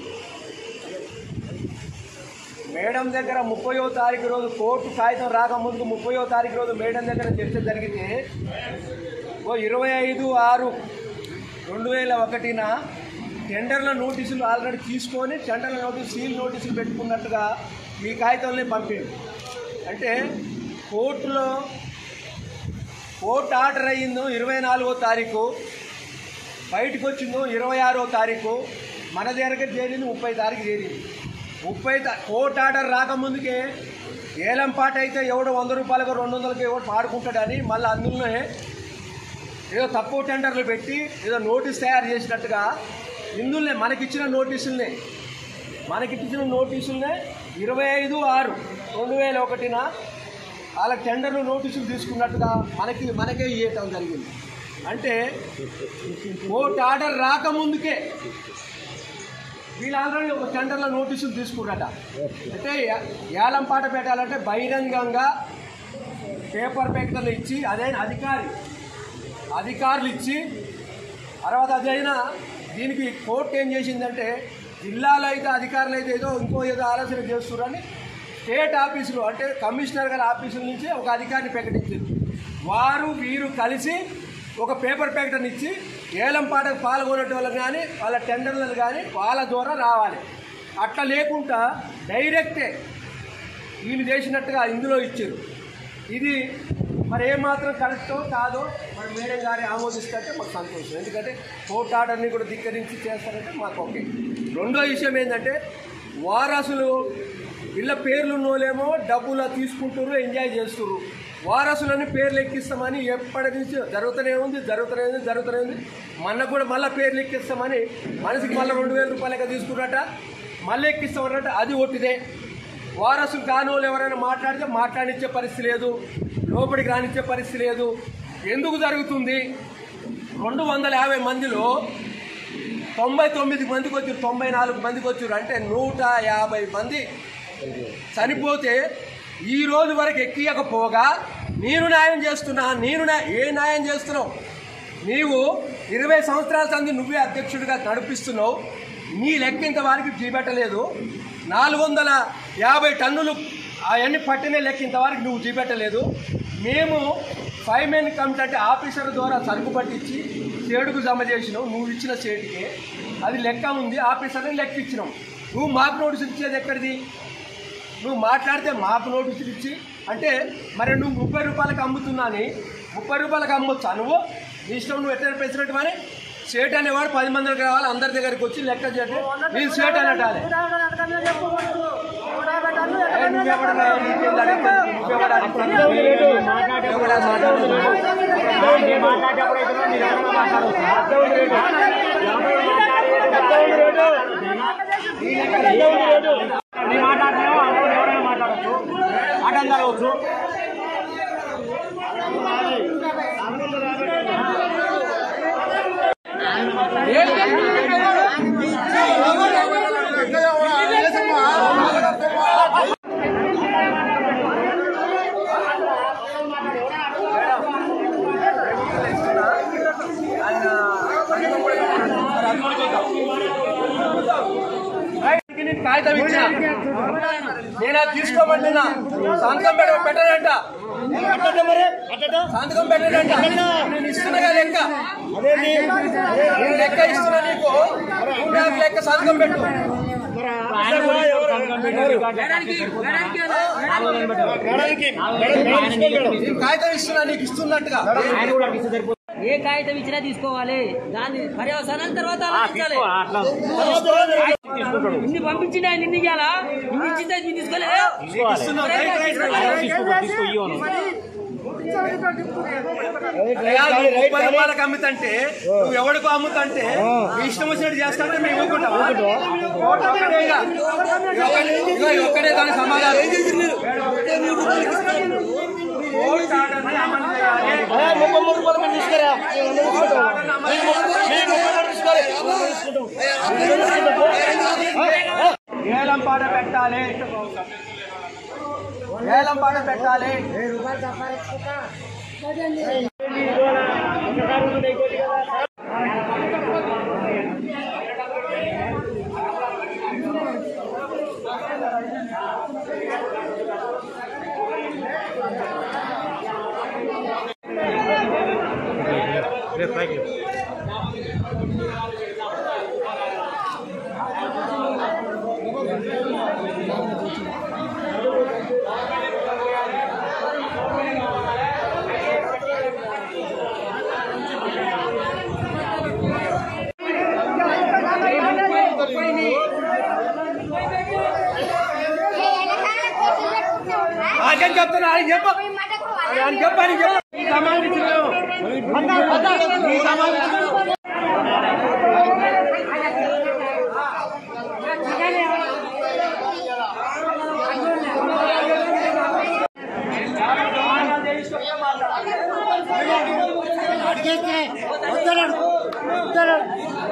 మేడం దగ్గర ముప్పయో తారీఖు రోజు కోర్టు కాగితం రాకముందుకు ముప్పయో తారీఖు రోజు మేడం దగ్గర చర్చ జరిగితే ఓ ఇరవై ఐదు ఆరు రెండు వేల ఒకటిన టెండర్ల నోటీసులు ఆల్రెడీ తీసుకొని టెండర్ల నోటీసు సీల్ నోటీసులు పెట్టుకున్నట్టుగా మీ కాగితంలో పంపింది అంటే కోర్టులో కోర్టు ఆర్డర్ అయ్యిందో ఇరవై నాలుగో తారీఖు బయటకు వచ్చిందో ఇరవై ఆరో తారీఖు మన దగ్గర చేరింది ముప్పై తారీఖు చేరింది ముప్పై త- కోర్టు ఆర్డర్ రాకముందుకే ఏలం పాట అయితే ఎవడు వంద రూపాయలకు రెండు వందలకి ఎవడు పాడుకుంటాడని మళ్ళీ అందులోనే ఏదో తక్కువ టెండర్లు పెట్టి ఏదో నోటీస్ తయారు చేసినట్టుగా ఇందులోనే మనకిచ్చిన నోటీసులనే మనకిచ్చిన నోటీసులనే ఇరవై ఐదు ఆరు రెండు వేల ఒకటిన వాళ్ళ టెండర్లు నోటీసులు తీసుకున్నట్టుగా మనకి మనకే ఇవ్వటం జరిగింది అంటే కోర్టు ఆర్డర్ రాకముందుకే వీళ్ళు ఆల్రెడీ ఒక టెండర్ల నోటీసులు తీసుకున్నట అంటే యా- యాలం పాట పెట్టాలంటే బహిరంగంగా పేపర్ ప్రకటనలు ఇచ్చి అదే అధికారి అధికారులు ఇచ్చి తర్వాత అదైనా దీనికి కోర్టు ఏం చేసిందంటే జిల్లాలో అయితే అధికారులు అయితే ఏదో ఇంకో ఏదో ఆలోచన చేస్తున్నారని స్టేట్ ఆఫీసులు అంటే కమిషనర్ గారి ఆఫీసుల నుంచి ఒక అధికారిని ప్రకటించింది వారు వీరు కలిసి ఒక పేపర్ ప్రకటన ఇచ్చి ఏలం పాటకు పాల్గొనే వాళ్ళకి కానీ వాళ్ళ టెండర్లను కానీ వాళ్ళ ద్వారా రావాలి అట్లా లేకుండా డైరెక్టే వీళ్ళు చేసినట్టుగా ఇందులో ఇచ్చారు ఇది మరి ఏమాత్రం కరెక్టో కాదో మరి మేడం గారి ఆమోదిస్తుంటే మాకు సంతోషం ఎందుకంటే కోర్టు ఆర్డర్ని కూడా ధిక్కరించి చేస్తారంటే మాకు ఓకే రెండో విషయం ఏంటంటే వారసులు వీళ్ళ పేర్లు ఉన్నోలేమో డబ్బులు తీసుకుంటారు ఎంజాయ్ చేస్తున్నారు వారసులని పేర్లు ఎక్కిస్తామని ఎప్పటి నుంచి జరుగుతూనే ఉంది జరుగుతూనే ఉంది జరుగుతూనే ఉంది మొన్న కూడా మళ్ళీ పేర్లు ఎక్కిస్తామని మనిషికి మళ్ళీ రెండు వేల రూపాయలకి తీసుకున్నట్ట మళ్ళీ ఎక్కిస్తామన్నట్ట అది ఒట్టిదే వారసులు కాని వాళ్ళు ఎవరైనా మాట్లాడితే మాట్లాడించే పరిస్థితి లేదు లోపలికి రానిచ్చే పరిస్థితి లేదు ఎందుకు జరుగుతుంది రెండు వందల యాభై మందిలో తొంభై తొమ్మిది మందికి వచ్చారు తొంభై నాలుగు మందికి వచ్చారు అంటే నూట యాభై మంది చనిపోతే ఈ రోజు వరకు ఎక్కియకపోగా నేను న్యాయం చేస్తున్నా నేను న్యా- ఏ న్యాయం చేస్తున్నావు నీవు ఇరవై సంవత్సరాల సంది నువ్వే అధ్యక్షుడిగా నడిపిస్తున్నావు నీ లెక్క ఇంత వారికి చూపెట్టలేదు నాలుగు వందల యాభై టన్నులు అవన్నీ పట్టిన లెక్క ఇంతవరకు నువ్వు చూపెట్టలేదు మేము ఫైవ్ మెన్ కమిటీ అంటే ఆఫీసర్ ద్వారా సరుకు పట్టించి సేడుకు జమ చేసినావు నువ్వు ఇచ్చిన సేటుకే అది లెక్క ఉంది ఆఫీసర్ని లెక్క ఇచ్చినావు నువ్వు మాకు నోటీసులు ఇచ్చేది ఎక్కడిది నువ్వు మాట్లాడితే మాకు నోటీసులు ఇచ్చి అంటే మరి నువ్వు ముప్పై రూపాయలకు అమ్ముతున్నాని ముప్పై రూపాయలకు అమ్మొచ్చా నువ్వు నీ ఇష్టం నువ్వు ఎట్లా పెంచినట్టు అని సేట్ అనేవాడు పది మందికి రావాలి అందరి దగ్గరికి వచ్చి లెక్క చేయడం నీ సేట్ అనటాలి ఏ, నువ్వెవడరా? నీకేం అడుగుతుంది? నువ్వెవడా అడుగుతుంది? నువ్వెవడా మాట్లాడుతున్నావు? రైతుకి నేను కాగితం ఇచ్చిన నేను అది తీసుకోమంటున్నా సంతకం పెట్ట పెట్టడంట సంతకం పెట్టడంట నేను ఇస్తున్నా లెక్క నేను లెక్క ఇస్తున్నా నీకు నువ్వు నాకు లెక్క సంతకం పెట్టు నేను కాగితం ఇస్తున్నా నీకు ఇస్తున్నట్టుగా ఏ కాగితం ఇచ్చినా తీసుకోవాలి దాన్ని పర్యవసానాల తర్వాత ఆలోచించాలి ఇన్ని పంపించింది ఆయన ఇన్ని ఇయ్యాలా ఇన్ని ఇచ్చింది ఇన్ని తీసుకోలే ఇస్తున్నా రైట్ రైట్ రైట్ అయ్యా, నువ్వు ముప్పై రూపాయలకు అమ్ముతంటే నువ్వు ఎవడికో అమ్ముతంటే నీ ఇష్టం వచ్చినట్టు చేస్తాంటే మేము ఊరుకుంటాం ఒక్కడే ఇక. ఇక ఒక్కడే- ఇక ఈ ఒక్కడే దానికి సమాధానం కోర్టు ఆర్డర్ని అమలు చేయాలి. కోర్టు ఆర్డర్ని అమలు చేయాలి. ఏలం పాట పెట్టాలి ఏలం పాట పెట్టాలి ఆయన చెప్పు ఆయన చెప్పు ఆయన చెప్పు ఈ సమావేశంలో ఈ సమావేశంలో అడిగేస్తే వద్దన్నాడు వద్దన్నాడు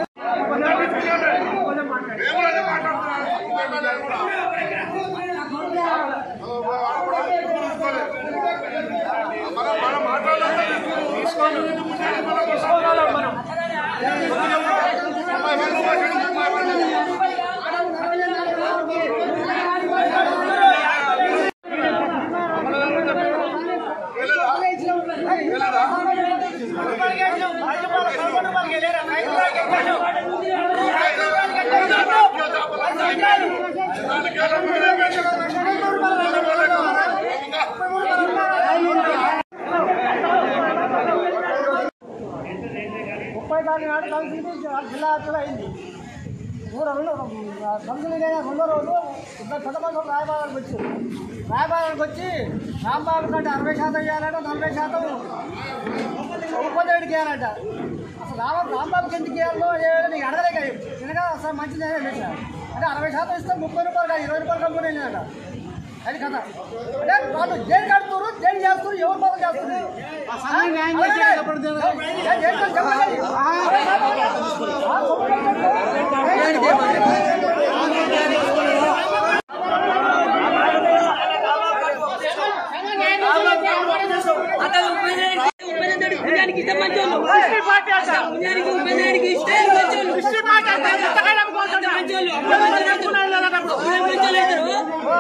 ముప్పై తారీఖు నాడు కౌన్సిలింగ్ జిల్లా వ్యాప్తంగా అయింది మూడు రెండు కౌన్సిలింగ్ అయిన రెండో రోజు ఇద్దరు పెద్ద మనుషులు రాయబారానికి వచ్చారు రాయబారానికి వచ్చి రాంబాబు కంటే అరవై శాతం చేయాలంట నలభై శాతం ఉపదేవిడికి చేయాలంట అసలు రామ రాంబాబుకి ఎందుకు చేయాలో ఏదో నీకు అడగలే కదా తినగా అసలు మంచిది పెట్టా అంటే అరవై శాతం ఇస్తే ముప్పై రూపాయలు కాదు ఇరవై రూపాయలు కంపెనీ వెళ్ళినట అది కథ అంటే వాళ్ళు దేని కడుతున్నారు దేని చేస్తున్నారు ఎవరు పనులు చేస్తున్నారు అతను ఉపేంద్రానికి ఉపేంద్రుడి పుణ్యానికి ఇష్టం మంచోళ్ళు పుణ్యానికి ఉపేంద్రానికి ఇష్టం మంచోళ్ళు అంత మంచోళ్ళు అప్పుడు మంచోళ్ళు అవుతారు. అప్పుడు మంచోళ్ళు అవుతారు.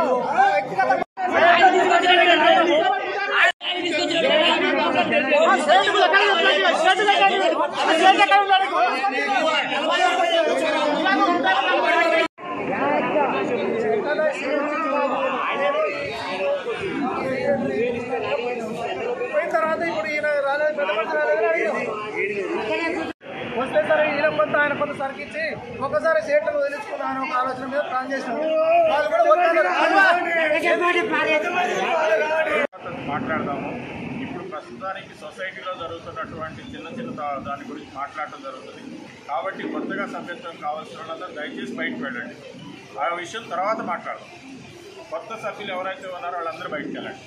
ఆయన తీసుకొచ్చినట్టు కాదు. ఆయన తీసుకొచ్చినట్టు పోయిన తర్వాత ఇప్పుడు ఈయన రాలేదు పెద్ద మనిషి రాలేదు అని అడిగాం. వస్తే సరే ఈయన కొంత ఆయన కొంత సరికిచ్చి ఒక్కసారి సీట్లు వదిలించుకుందాం అనే ఒక ఆలోచన మీద ప్లాన్ చేసినాం వాళ్ళు కూడా వద్దన్నారు. మాట్లాడదాము ఇప్పుడు ప్రస్తుతానికి సొసైటీలో జరుగుతున్నటువంటి చిన్న చిన్న దా- దాని గురించి మాట్లాడటం జరుగుతుంది కాబట్టి కొత్తగా సభ్యత్వం కావాల్సిన వాళ్ళందరూ దయచేసి బయటకు వెళ్ళండి ఆ విషయం తర్వాత మాట్లాడదాం కొత్త సభ్యులు ఎవరైతే ఉన్నారో వాళ్ళందరూ బయటకు వెళ్ళండి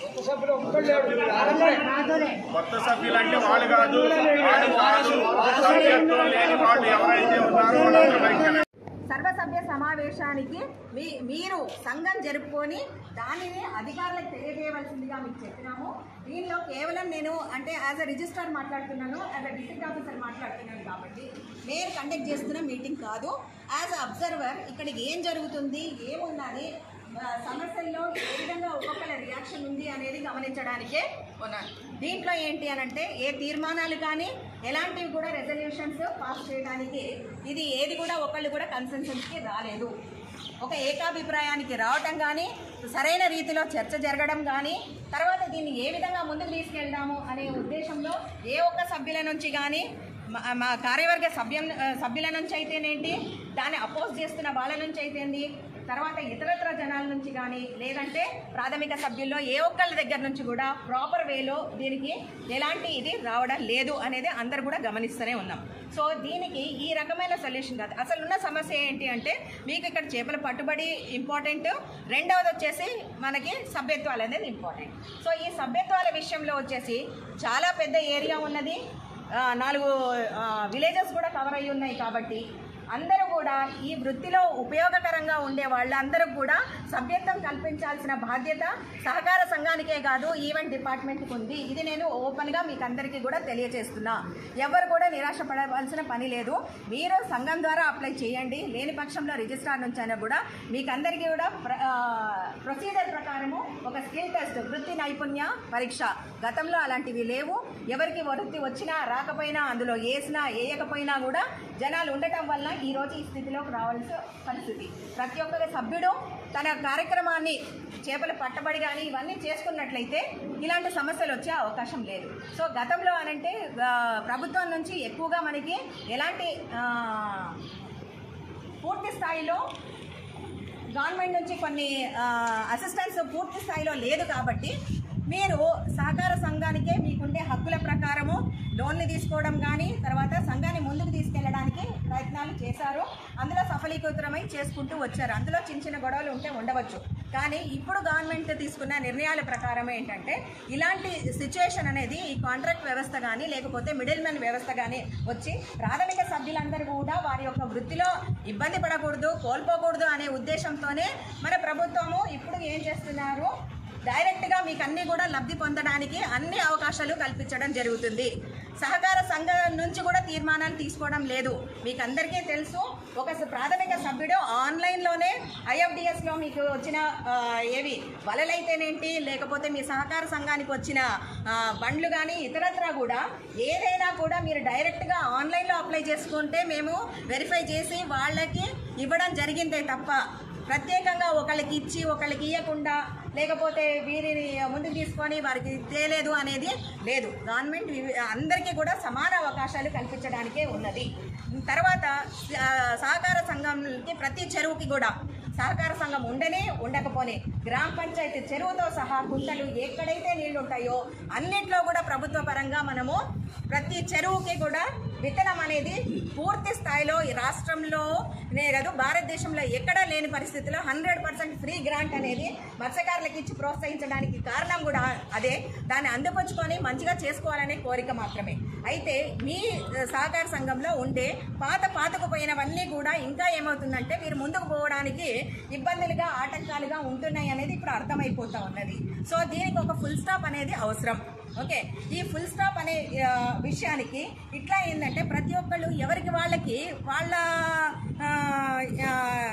కొత్త సభ్యులు అంటే వాళ్ళు కాదు వాళ్ళు కాదు సభ్యత్వం లేని వాళ్ళు ఎవరైతే ఉన్నారో వాళ్ళందరూ బయటకు వెళ్ళండి సర్వసభ్య సమావేశానికి మీ మీరు సంఘం జరుపుకొని దానిని అధికారులకు తెలియజేయవలసిందిగా మీకు చెప్పినాము దీనిలో కేవలం నేను అంటే యాజ్ అ రిజిస్ట్రార్ మాట్లాడుతున్నాను యాజ్ అ డిస్ట్రిక్ట్ ఆఫీసర్ మాట్లాడుతున్నాను కాబట్టి నేను కండక్ట్ చేస్తున్న మీటింగ్ కాదు యాజ్ అ అబ్జర్వర్ ఇక్కడ ఏం జరుగుతుంది ఏమున్నది ఆ, సమస్యల్లో ఏ విధంగా ఒక్కొక్కరి రియాక్షన్ ఉంది అనేది గమనించడానికే ఉన్నాను దీంట్లో ఏంటి అని అంటే ఏ తీర్మానాలు కానీ ఎలాంటివి కూడా రెజల్యూషన్స్ పాస్ చేయడానికి ఇది ఏది కూడా ఒకళ్ళు కూడా కన్సెన్సన్స్కి రాలేదు ఒక ఏకాభిప్రాయానికి రావటం కానీ సరైన రీతిలో చర్చ జరగడం కానీ తర్వాత దీన్ని ఏ విధంగా ముందుకు తీసుకెళ్దాము అనే ఉద్దేశంలో ఏ ఒక్క సభ్యుల నుంచి కానీ మా మా కార్యవర్గ సభ్యం సభ్యుల నుంచి అయితేనేంటి దాన్ని అపోజ్ చేస్తున్న వాళ్ళ నుంచి అయితేంది తర్వాత ఇతరత్ర జనాల నుంచి కానీ లేదంటే ప్రాథమిక సభ్యుల్లో ఏ ఒక్కళ్ళ దగ్గర నుంచి కూడా ప్రాపర్ వేలో దీనికి ఎలాంటి ఇది రావడం లేదు అనేది అందరు కూడా గమనిస్తూనే ఉన్నాం సో దీనికి ఈ రకమైన సొల్యూషన్ కాదు అసలు ఉన్న సమస్య ఏంటి అంటే మీకు ఇక్కడ చేపల పట్టుబడి ఇంపార్టెంట్ రెండవది వచ్చేసి మనకి సభ్యత్వాలు అనేది ఇంపార్టెంట్ సో ఈ సభ్యత్వాల విషయంలో వచ్చేసి చాలా పెద్ద ఏరియా ఉన్నది ఆ, నాలుగు విలేజెస్ కూడా కవర్ అయ్యి ఉన్నాయి కాబట్టి అందరూ కూడా ఈ వృత్తిలో ఉపయోగకరంగా ఉండే వాళ్ళందరూ కూడా సభ్యత్వం కల్పించాల్సిన బాధ్యత సహకార సంఘానికే కాదు ఈవెంట్ డిపార్ట్మెంట్కి ఉంది ఇది నేను ఓపెన్గా మీకు అందరికీ కూడా తెలియజేస్తున్నా ఎవరు కూడా నిరాశపడవలసిన పని లేదు మీరు సంఘం ద్వారా అప్లై చేయండి లేని పక్షంలో రిజిస్ట్రార్ నుంచి అయినా కూడా మీకు అందరికీ కూడా ప్ర- ఆ, ప్రొసీజర్ ప్రకారము ఒక స్కిల్ టెస్ట్ వృత్తి నైపుణ్య పరీక్ష గతంలో అలాంటివి లేవు ఎవరికి వృత్తి వచ్చినా రాకపోయినా అందులో వేసినా వేయకపోయినా కూడా జనాలు ఉండటం వల్ల ఈ రోజు ఈ స్థితిలోకి రావాల్సిన పరిస్థితి ప్రతి ఒక్క సభ్యుడు తన కార్యక్రమాన్ని చేపల పట్టబడి కానీ ఇవన్నీ చేసుకున్నట్లయితే ఇలాంటి సమస్యలు వచ్చే అవకాశం లేదు సో గతంలో అనంటే ఆ, ప్రభుత్వం నుంచి ఎక్కువగా మనకి ఎలాంటి ఆ, పూర్తి స్థాయిలో గవర్నమెంట్ నుంచి కొన్ని అసిస్టెన్స్ పూర్తి స్థాయిలో లేదు కాబట్టి మీరు సహకార సంఘానికే మీకుండే హక్కుల ప్రకారము లోన్లు తీసుకోవడం కానీ తర్వాత సంఘాన్ని ముందుకు తీసుకెళ్ళడానికి ప్రయత్నాలు చేశారు అందులో సఫలీకృతమై చేసుకుంటూ వచ్చారు అందులో చిన్న చిన్న గొడవలు ఉంటే ఉండవచ్చు కానీ ఇప్పుడు గవర్నమెంట్ తీసుకున్న నిర్ణయాల ప్రకారం ఏంటంటే ఇలాంటి సిచ్యుయేషన్ అనేది ఈ కాంట్రాక్ట్ వ్యవస్థ కానీ లేకపోతే మిడిల్ మ్యాన్ వ్యవస్థ కానీ వచ్చి ప్రాథమిక సభ్యులందరూ కూడా వారి యొక్క వృత్తిలో ఇబ్బంది పడకూడదు కోల్పోకూడదు అనే ఉద్దేశంతోనే మన ప్రభుత్వము ఇప్పుడు ఏం చేస్తున్నారు డైరెక్ట్గా మీకు అన్ని కూడా లబ్ధి పొందడానికి అన్ని అవకాశాలు కల్పించడం జరుగుతుంది సహకార సంఘం నుంచి కూడా తీర్మానాలు తీసుకోవడం లేదు మీకు అందరికీ తెలుసు ఒక స- ప్రాథమిక సభ్యుడు ఆన్లైన్లోనే ఐఎఫ్డిఎస్లో మీకు వచ్చిన ఆ, ఏవి వలలైతేనేంటి లేకపోతే మీ సహకార సంఘానికి వచ్చిన ఆ, బండ్లు కానీ ఇతరత్రా కూడా ఏదైనా కూడా మీరు డైరెక్ట్గా ఆన్లైన్లో అప్లై చేసుకుంటే మేము వెరిఫై చేసి వాళ్ళకి ఇవ్వడం జరిగిందే తప్ప ప్రత్యేకంగా ఒకళ్ళకి ఇచ్చి ఒకళ్ళకి ఇవ్వకుండా లేకపోతే వీరిని ముందుకు తీసుకొని వారికి తేలేదు అనేది లేదు గవర్నమెంట్ వివి- అందరికీ కూడా సమాన అవకాశాలు కల్పించడానికే ఉన్నది తర్వాత ఆ, సహకార సంఘంకి ప్రతి చెరువుకి కూడా సహకార సంఘం ఉండని ఉండకపోని గ్రామ పంచాయతీ చెరువుతో సహా కుంటలు ఎక్కడైతే నీళ్లు ఉంటాయో అన్నిట్లో కూడా ప్రభుత్వ పరంగా మనము ప్రతి చెరువుకి కూడా విత్తనం అనేది పూర్తి స్థాయిలో ఈ రాష్ట్రంలో నే కాదు భారతదేశంలో ఎక్కడా లేని పరిస్థితిలో హండ్రెడ్ పర్సెంట్ ఫ్రీ గ్రాంట్ అనేది మత్స్యకారులకు ఇచ్చి ప్రోత్సహించడానికి కారణం కూడా అదే దాన్ని అందిపుచ్చుకొని మంచిగా చేసుకోవాలనే కోరిక మాత్రమే అయితే మీ ఆ, సహకార సంఘంలో ఉండే పాత పాతకు పోయినవన్నీ కూడా ఇంకా ఏమవుతుందంటే మీరు ముందుకు పోవడానికి ఇబ్బందులుగా ఆటంకాలుగా ఉంటున్నాయి అనేది ఇప్పుడు అర్థమైపోతా ఉన్నది సో దీనికి ఒక ఫుల్ స్టాప్ అనేది అవసరం ఓకే ఈ ఫుల్ స్టాప్ అనే ఆ, విషయానికి ఇట్లా ఏంటంటే ప్రతి ఒక్కళ్ళు ఎవరికి వాళ్ళకి వాళ్ళ ఆ, ఆ,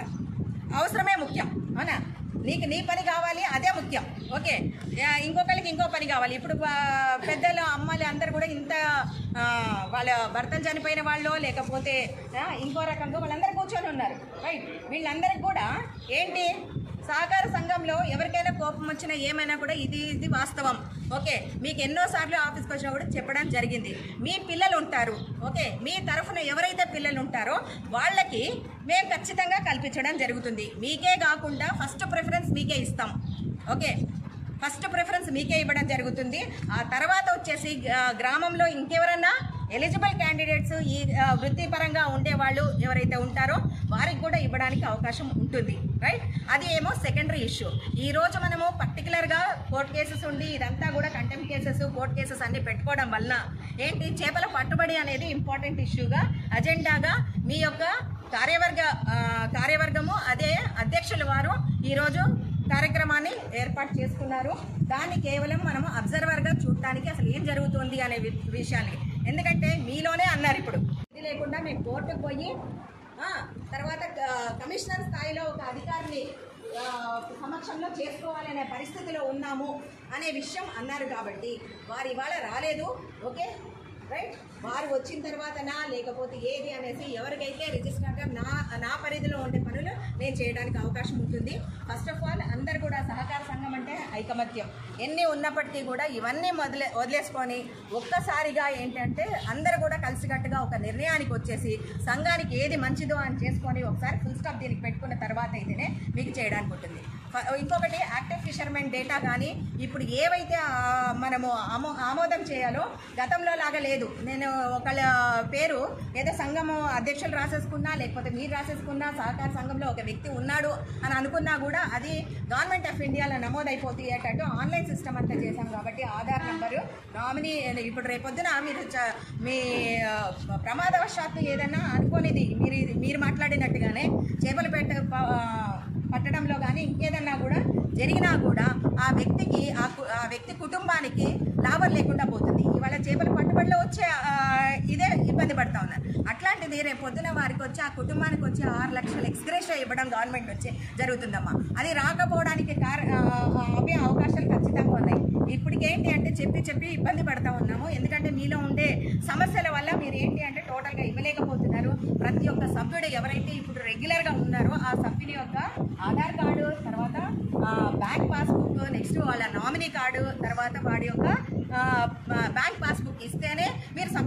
అవసరమే ముఖ్యం అవునా నీకు నీ పని కావాలి అదే ముఖ్యం ఓకే ఆ, ఇంకొకరికి ఇంకో పని కావాలి ఇప్పుడు ఆ, పెద్దలు అమ్మలు అందరు కూడా ఇంత ఆ, వాళ్ళ భర్తలు చనిపోయిన వాళ్ళు లేకపోతే ఆ, ఇంకో రకంగా వాళ్ళందరూ కూర్చొని ఉన్నారు రైట్ వీళ్ళందరికీ కూడా ఏంటి సహకార సంఘంలో ఎవరికైనా కోపం వచ్చినా ఏమైనా కూడా ఇది ఇది వాస్తవం ఓకే మీకు ఎన్నోసార్లు ఆఫీస్కి వచ్చినా కూడా చెప్పడం జరిగింది మీ పిల్లలు ఉంటారు ఓకే మీ తరఫున ఎవరైతే పిల్లలు ఉంటారో వాళ్ళకి మేము ఖచ్చితంగా కల్పించడం జరుగుతుంది మీకే కాకుండా ఫస్ట్ ప్రిఫరెన్స్ మీకే ఇస్తాం ఓకే ఫస్ట్ ప్రిఫరెన్స్ మీకే ఇవ్వడం జరుగుతుంది ఆ తర్వాత వచ్చేసి ఆ, గ్రామంలో ఇంకెవరన్నా ఎలిజిబుల్ క్యాండిడేట్స్ ఈ ఆ, వృత్తిపరంగా ఉండేవాళ్ళు ఎవరైతే ఉంటారో వారికి కూడా ఇవ్వడానికి అవకాశం ఉంటుంది రైట్ అది ఏమో సెకండరీ ఇష్యూ ఈ రోజు మనము పర్టికులర్గా కోర్ట్ కేసెస్ ఉండి ఇదంతా కూడా కంటెంప్ కేసెస్ కోర్ట్ కేసెస్ అన్ని పెట్టుకోవడం వలన ఏంటి చేపల పట్టుబడి అనేది ఇంపార్టెంట్ ఇష్యూగా అజెండాగా మీ యొక్క కార్యవర్గ ఆ, కార్యవర్గము అదే అధ్యక్షుల వారు ఈరోజు కార్యక్రమాన్ని ఏర్పాటు చేసుకున్నారు దాన్ని కేవలం మనము అబ్జర్వర్గా చూడటానికి అసలు ఏం జరుగుతుంది అనే వి- విషయాన్ని ఎందుకంటే మీలోనే అన్నారు ఇప్పుడు ఇది లేకుండా మేము కోర్టుకు పోయి ఆ, తర్వాత ఆ, కమిషనర్ స్థాయిలో ఒక అధికారిని ఆ, సమక్షంలో చేసుకోవాలనే పరిస్థితిలో ఉన్నాము అనే విషయం అన్నారు కాబట్టి వారు ఇవాళ రాలేదు ఓకే రైట్ వారు వచ్చిన తర్వాతనా లేకపోతే ఏది అనేసి ఎవరికైతే రిజిస్టర్గా నా నా పరిధిలో ఉండే పనులు నేను చేయడానికి అవకాశం ఉంటుంది ఫస్ట్ ఆఫ్ ఆల్ అందరు కూడా సహకార సంఘం అంటే ఐకమత్యం ఎన్ని ఉన్నప్పటికీ కూడా ఇవన్నీ మొదలే వదిలేసుకొని ఒక్కసారిగా ఏంటంటే అందరు కూడా కలిసికట్టుగా ఒక నిర్ణయానికి వచ్చేసి సంఘానికి ఏది మంచిదో అని చేసుకొని ఒకసారి ఫుల్ స్టాప్ దీనికి పెట్టుకున్న తర్వాత అయితేనే మీకు చేయడానికి ఉంటుంది ఫ- ఇంకొకటి యాక్టివ్ ఫిషర్మెన్ డేటా కానీ ఇప్పుడు ఏవైతే ఆ, మనము ఆమో ఆమోదం చేయాలో గతంలో లాగా లేదు నేను ఒకళ్ళ పేరు ఏదో సంఘము అధ్యక్షులు రాసేసుకున్నా లేకపోతే మీరు రాసేసుకున్నా సహకార సంఘంలో ఒక వ్యక్తి ఉన్నాడు అని అనుకున్నా కూడా అది గవర్నమెంట్ ఆఫ్ ఇండియాలో నమోదైపోతేటట్టు ఆన్లైన్ సిస్టమ్ అంతా చేశాం కాబట్టి ఆధార్ నంబరు నామినీ ఇప్పుడు రేపొద్దున మీరు చ- మీ ఆ, ప్రమాదవశాత్తు ఏదైనా అనుకోనిది మీరు ఇది- మీరు మాట్లాడినట్టుగానే చేపలు పెట్ట ప- ఆ, పట్టడంలో కానీ ఇంకేదన్నా కూడా జరిగినా కూడా ఆ వ్యక్తికి ఆ కు- ఆ వ్యక్తి కుటుంబానికి లాభం లేకుండా పోతుంది ఇవాళ చేపల పట్టుబడిలో వచ్చే ఆ, ఇదే ఇబ్బంది పడతా ఉన్నారు అట్లాంటిది రేపు పొద్దున వారికి వచ్చి ఆ కుటుంబానికి వచ్చి ఆరు లక్షల ఎక్స్గ్రేషియా ఇవ్వడం గవర్నమెంట్ వచ్చి జరుగుతుందమ్మా అది రాకపోవడానికి కార ఆ, ఆ, అవే అవకాశాలు ఖచ్చితంగా ఉన్నాయి ఇప్పటికేంటి అంటే చెప్పి చెప్పి ఇబ్బంది పడతా ఉన్నాము ఎందుకంటే మీలో ఉండే సమస్యల వల్ల మీరు ఏంటి అంటే టోటల్గా ఇవ్వలేకపోతున్నారు ప్రతి ఒక్క సభ్యుడు ఎవరైతే ఇప్పుడు రెగ్యులర్గా ఉన్నారో ఆ సభ్యుని యొక్క ఆధార్ కార్డు తర్వాత ఆ, బ్యాంక్ పాస్బుక్ నెక్స్ట్ వాళ్ళ నామినీ కార్డు తర్వాత వాడి యొక్క ఆ, బ్యాంక్ పాస్బుక్ ఇస్తేనే మీరు సభ్యత్వం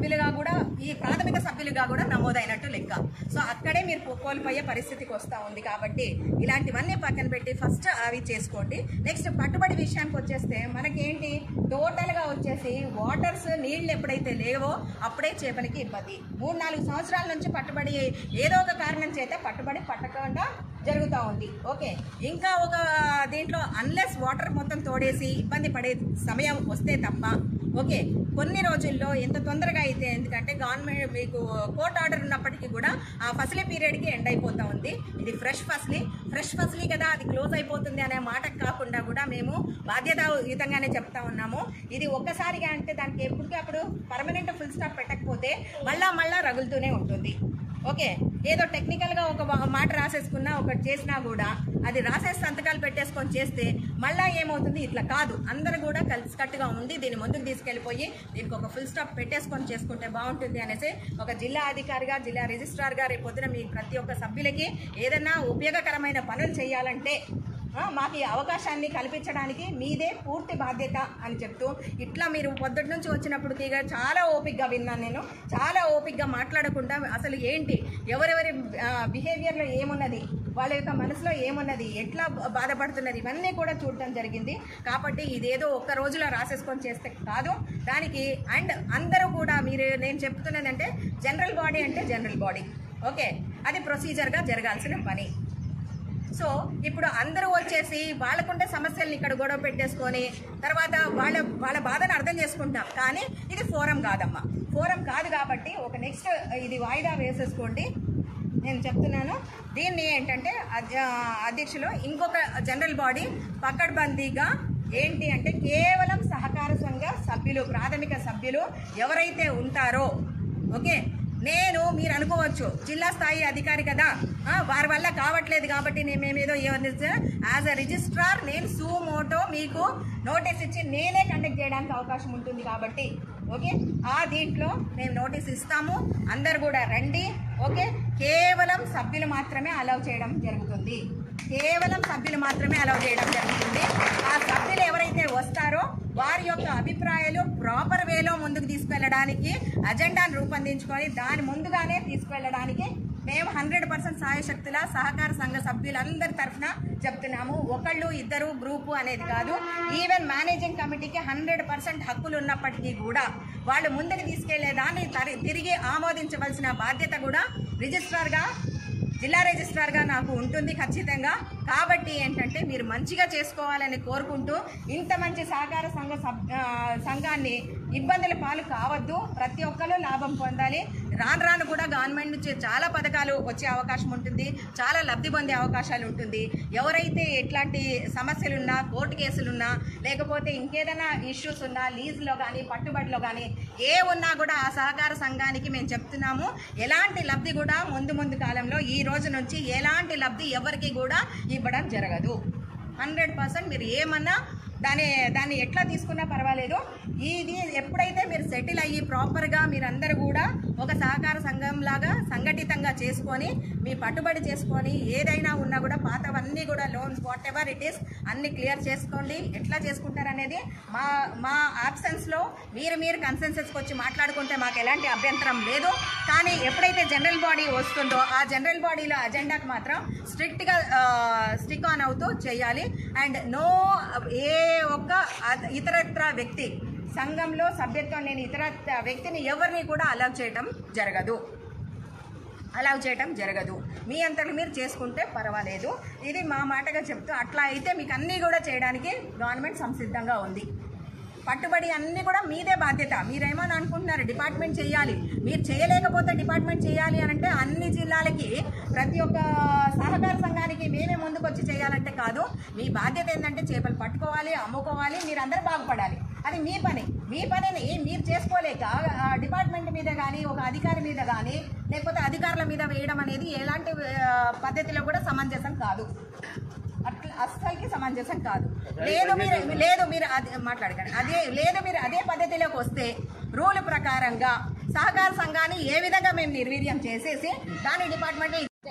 సభ్యులుగా కూడా ఈ ప్రాథమిక సభ్యులుగా కూడా నమోదైనట్టు లెక్క సో అక్కడే మీరు కో- కోల్పోయే పరిస్థితికి వస్తూ ఉంది కాబట్టి ఇలాంటివన్నీ పక్కన పెట్టి ఫస్ట్ అవి చేసుకోండి నెక్స్ట్ పట్టుబడి విషయానికి వచ్చేస్తే మనకేంటి టోటల్గా వచ్చేసి వాటర్స్ నీళ్ళు ఎప్పుడైతే లేవో అప్పుడే చేపలకి ఇబ్బంది మూడు నాలుగు సంవత్సరాల నుంచి పట్టుబడి ఏదో ఒక కారణం చేత పట్టుబడి పట్టకుండా జరుగుతూ ఉంది ఓకే ఇంకా ఒక దీంట్లో అన్లెస్ వాటర్ మొత్తం తోడేసి ఇబ్బంది పడే సమయం వస్తే తప్ప ఓకే కొన్ని రోజుల్లో ఎంత తొందరగా అయితే ఎందుకంటే గవర్నమెంట్ మీకు కోర్ట్ ఆర్డర్ ఉన్నప్పటికీ కూడా ఆ ఫసలీ పీరియడ్కి ఎండ్ అయిపోతూ ఉంది ఇది ఫ్రెష్ ఫసలీ ఫ్రెష్ ఫసలీ కదా అది క్లోజ్ అయిపోతుంది అనే మాట కాకుండా కూడా మేము బాధ్యతాయుతంగానే చెప్తా ఉన్నాము ఇది ఒక్కసారిగా అంటే దానికి ఎప్పటికప్పుడు పర్మనెంట్ ఫుల్ స్టాప్ పెట్టకపోతే మళ్ళా మళ్ళా రగులుతూనే ఉంటుంది ఓకే ఏదో టెక్నికల్గా ఒక వా- మాట రాసేసుకున్నా ఒకటి చేసినా కూడా అది రాసేసి సంతకాలు పెట్టేసుకొని చేస్తే మళ్ళా ఏమవుతుంది ఇట్లా కాదు అందరూ కూడా కలిసికట్టుగా ఉండి దీన్ని ముందుకు తీసుకెళ్ళిపోయి దీనికి ఒక ఫుల్ స్టాప్ పెట్టేసుకొని చేసుకుంటే బాగుంటుంది అనేసి ఒక జిల్లా అధికారిగా జిల్లా రిజిస్ట్రార్గా రేపు పొద్దున మీ ప్రతి ఒక్క సభ్యులకి ఏదైనా ఉపయోగకరమైన పనులు చేయాలంటే ఆ, మాకు ఈ అవకాశాన్ని కల్పించడానికి మీదే పూర్తి బాధ్యత అని చెప్తూ ఇట్లా మీరు పొద్దుటి నుంచి వచ్చినప్పటికీ ఇక చాలా ఓపిక్గా విన్నాను నేను చాలా ఓపిక్గా మాట్లాడకుండా అసలు ఏంటి ఎవరెవరి బిహేవియర్లో ఏమున్నది వాళ్ళ యొక్క మనసులో ఏమున్నది ఎట్లా బ- బాధపడుతున్నది ఇవన్నీ కూడా చూడటం జరిగింది కాబట్టి ఇదేదో ఒక్క రోజులో రాసేసుకొని చేస్తే కాదు దానికి అండ్ అందరూ కూడా మీరు నేను చెప్తున్నదంటే జనరల్ బాడీ అంటే జనరల్ బాడీ ఓకే అది ప్రొసీజర్గా జరగాల్సిన పని సో ఇప్పుడు అందరూ వచ్చేసి వాళ్ళకుండే సమస్యల్ని ఇక్కడ గొడవ పెట్టేసుకొని తర్వాత వాళ్ళ వాళ్ళ బాధను అర్థం చేసుకుంటాం కానీ ఇది ఫోరం కాదమ్మా ఫోరం కాదు కాబట్టి ఒక నెక్స్ట్ ఇది వాయిదా వేసేసుకోండి నేను చెప్తున్నాను దీన్ని ఏంటంటే అధ్య- అధ్యక్షులు ఇంకొక జనరల్ బాడీ పకడ్బందీగా ఏంటి అంటే కేవలం సహకార సంఘ సభ్యులు ప్రాథమిక సభ్యులు ఎవరైతే ఉంటారో ఓకే నేను మీరు అనుకోవచ్చు జిల్లా స్థాయి అధికారి కదా ఆ, వారి వల్ల కావట్లేదు కాబట్టి నేను మేమేదో యాజ్ అ రిజిస్ట్రార్ నేను సుమోటో మీకు నోటీస్ ఇచ్చి నేనే కండక్ట్ చేయడానికి అవకాశం ఉంటుంది కాబట్టి ఓకే ఆ దీంట్లో మేము నోటీస్ ఇస్తాము అందరు కూడా రండి ఓకే కేవలం సభ్యులు మాత్రమే అలౌ చేయడం జరుగుతుంది కేవలం సభ్యులు మాత్రమే అలౌ చేయడం జరుగుతుంది ఆ సభ్యులు ఎవరైతే వస్తారో వారి యొక్క అభిప్రాయాలు ప్రాపర్ వేలో ముందుకు తీసుకెళ్ళడానికి అజెండాను రూపొందించుకొని దాని ముందుగానే తీసుకెళ్ళడానికి మేము హండ్రెడ్ పర్సెంట్ సాయశక్తుల సహకార సంఘ సభ్యులందరి తరఫున చెప్తున్నాము ఒకళ్ళు ఇద్దరు గ్రూపు అనేది కాదు ఈవెన్ మేనేజింగ్ కమిటీకి హండ్రెడ్ పర్సెంట్ హక్కులు ఉన్నప్పటికీ కూడా వాళ్ళు ముందుకు తీసుకెళ్లేదాన్ని తరి- తిరిగి ఆమోదించవలసిన బాధ్యత కూడా రిజిస్ట్రార్గా జిల్లా రిజిస్ట్రార్గా నాకు ఉంటుంది ఖచ్చితంగా కాబట్టి ఏంటంటే మీరు మంచిగా చేసుకోవాలని కోరుకుంటూ ఇంత మంచి సహకార సంఘ సబ్- ఆ, సంఘాన్ని ఇబ్బందుల పాలు కావద్దు ప్రతి ఒక్కరు లాభం పొందాలి రాను రాను కూడా గవర్నమెంట్ నుంచి చాలా పథకాలు వచ్చే అవకాశం ఉంటుంది చాలా లబ్ధి పొందే అవకాశాలు ఉంటుంది ఎవరైతే ఎట్లాంటి సమస్యలున్నా కోర్టు కేసులున్నా లేకపోతే ఇంకేదైనా ఇష్యూస్ ఉన్నా లీజులో కానీ పట్టుబడిలో కానీ ఏ ఉన్నా కూడా ఆ సహకార సంఘానికి మేము చెప్తున్నాము ఎలాంటి లబ్ధి కూడా ముందు ముందు కాలంలో ఈ రోజు నుంచి ఎలాంటి లబ్ధి ఎవరికి కూడా ఇవ్వడం జరగదు హండ్రెడ్ పర్సెంట్ మీరు ఏమన్నా దాని దాన్ని ఎట్లా తీసుకున్నా పర్వాలేదు ఇది ఎప్పుడైతే మీరు సెటిల్ అయ్యి ప్రాపర్గా మీరందరూ కూడా ఒక సహకార సంఘం లాగా సంఘటితంగా చేసుకొని మీ పట్టుబడి చేసుకొని ఏదైనా ఉన్నా కూడా పాతవన్నీ కూడా loans whatever it is అన్ని క్లియర్ చేసుకోండి ఎట్లా చేసుకుంటారనేది మా మా ఆబ్సెన్స్లో మీరు మీరు కన్సెన్సెస్కి వచ్చి మాట్లాడుకుంటే మాకు ఎలాంటి అభ్యంతరం లేదు కానీ ఎప్పుడైతే జనరల్ బాడీ వస్తుందో ఆ జనరల్ బాడీలో అజెండాకి మాత్రం స్ట్రిక్ట్గా స్టిక్ ఆన్ అవుతూ చేయాలి అండ్ నో ఏ ఒక్క అద- ఇతరత్ర వ్యక్తి సంఘంలో సభ్యత్వం లేని ఇతర వ్యక్తిని ఎవరిని కూడా అలౌ చేయటం జరగదు అలౌ చేయటం జరగదు మీ అంతటి మీరు చేసుకుంటే పర్వాలేదు ఇది మా మాటగా చెప్తూ అట్లా అయితే మీకు అన్నీ కూడా చేయడానికి గవర్నమెంట్ సంసిద్ధంగా ఉంది పట్టుబడి అన్నీ కూడా మీదే బాధ్యత మీరేమని అనుకుంటున్నారు డిపార్ట్మెంట్ చేయాలి మీరు చేయలేకపోతే డిపార్ట్మెంట్ చేయాలి అని అంటే అన్ని జిల్లాలకి ప్రతి ఒక్క సహకార సంఘానికి మేమే ముందుకు వచ్చి చేయాలంటే కాదు మీ బాధ్యత ఏంటంటే చేపలు పట్టుకోవాలి అమ్ముకోవాలి మీరందరూ బాగుపడాలి అది మీ పని మీ పనిని మీరు చేసుకోలేక ఆ డిపార్ట్మెంట్ మీద కానీ ఒక అధికారి మీద కానీ లేకపోతే అధికారుల మీద వేయడం అనేది ఎలాంటి ఆ, పద్ధతిలో కూడా సమంజసం కాదు అట్లా అస్సలకి సమంజసం కాదు లేదు మీరు లేదు మీరు అదే మాట్లాడకండి అదే లేదు మీరు అదే పద్ధతిలోకి వస్తే రూల్ ప్రకారంగా సహకార సంఘాన్ని ఏ విధంగా మేము నిర్వీర్యం చేసేసి దాని డిపార్ట్మెంట్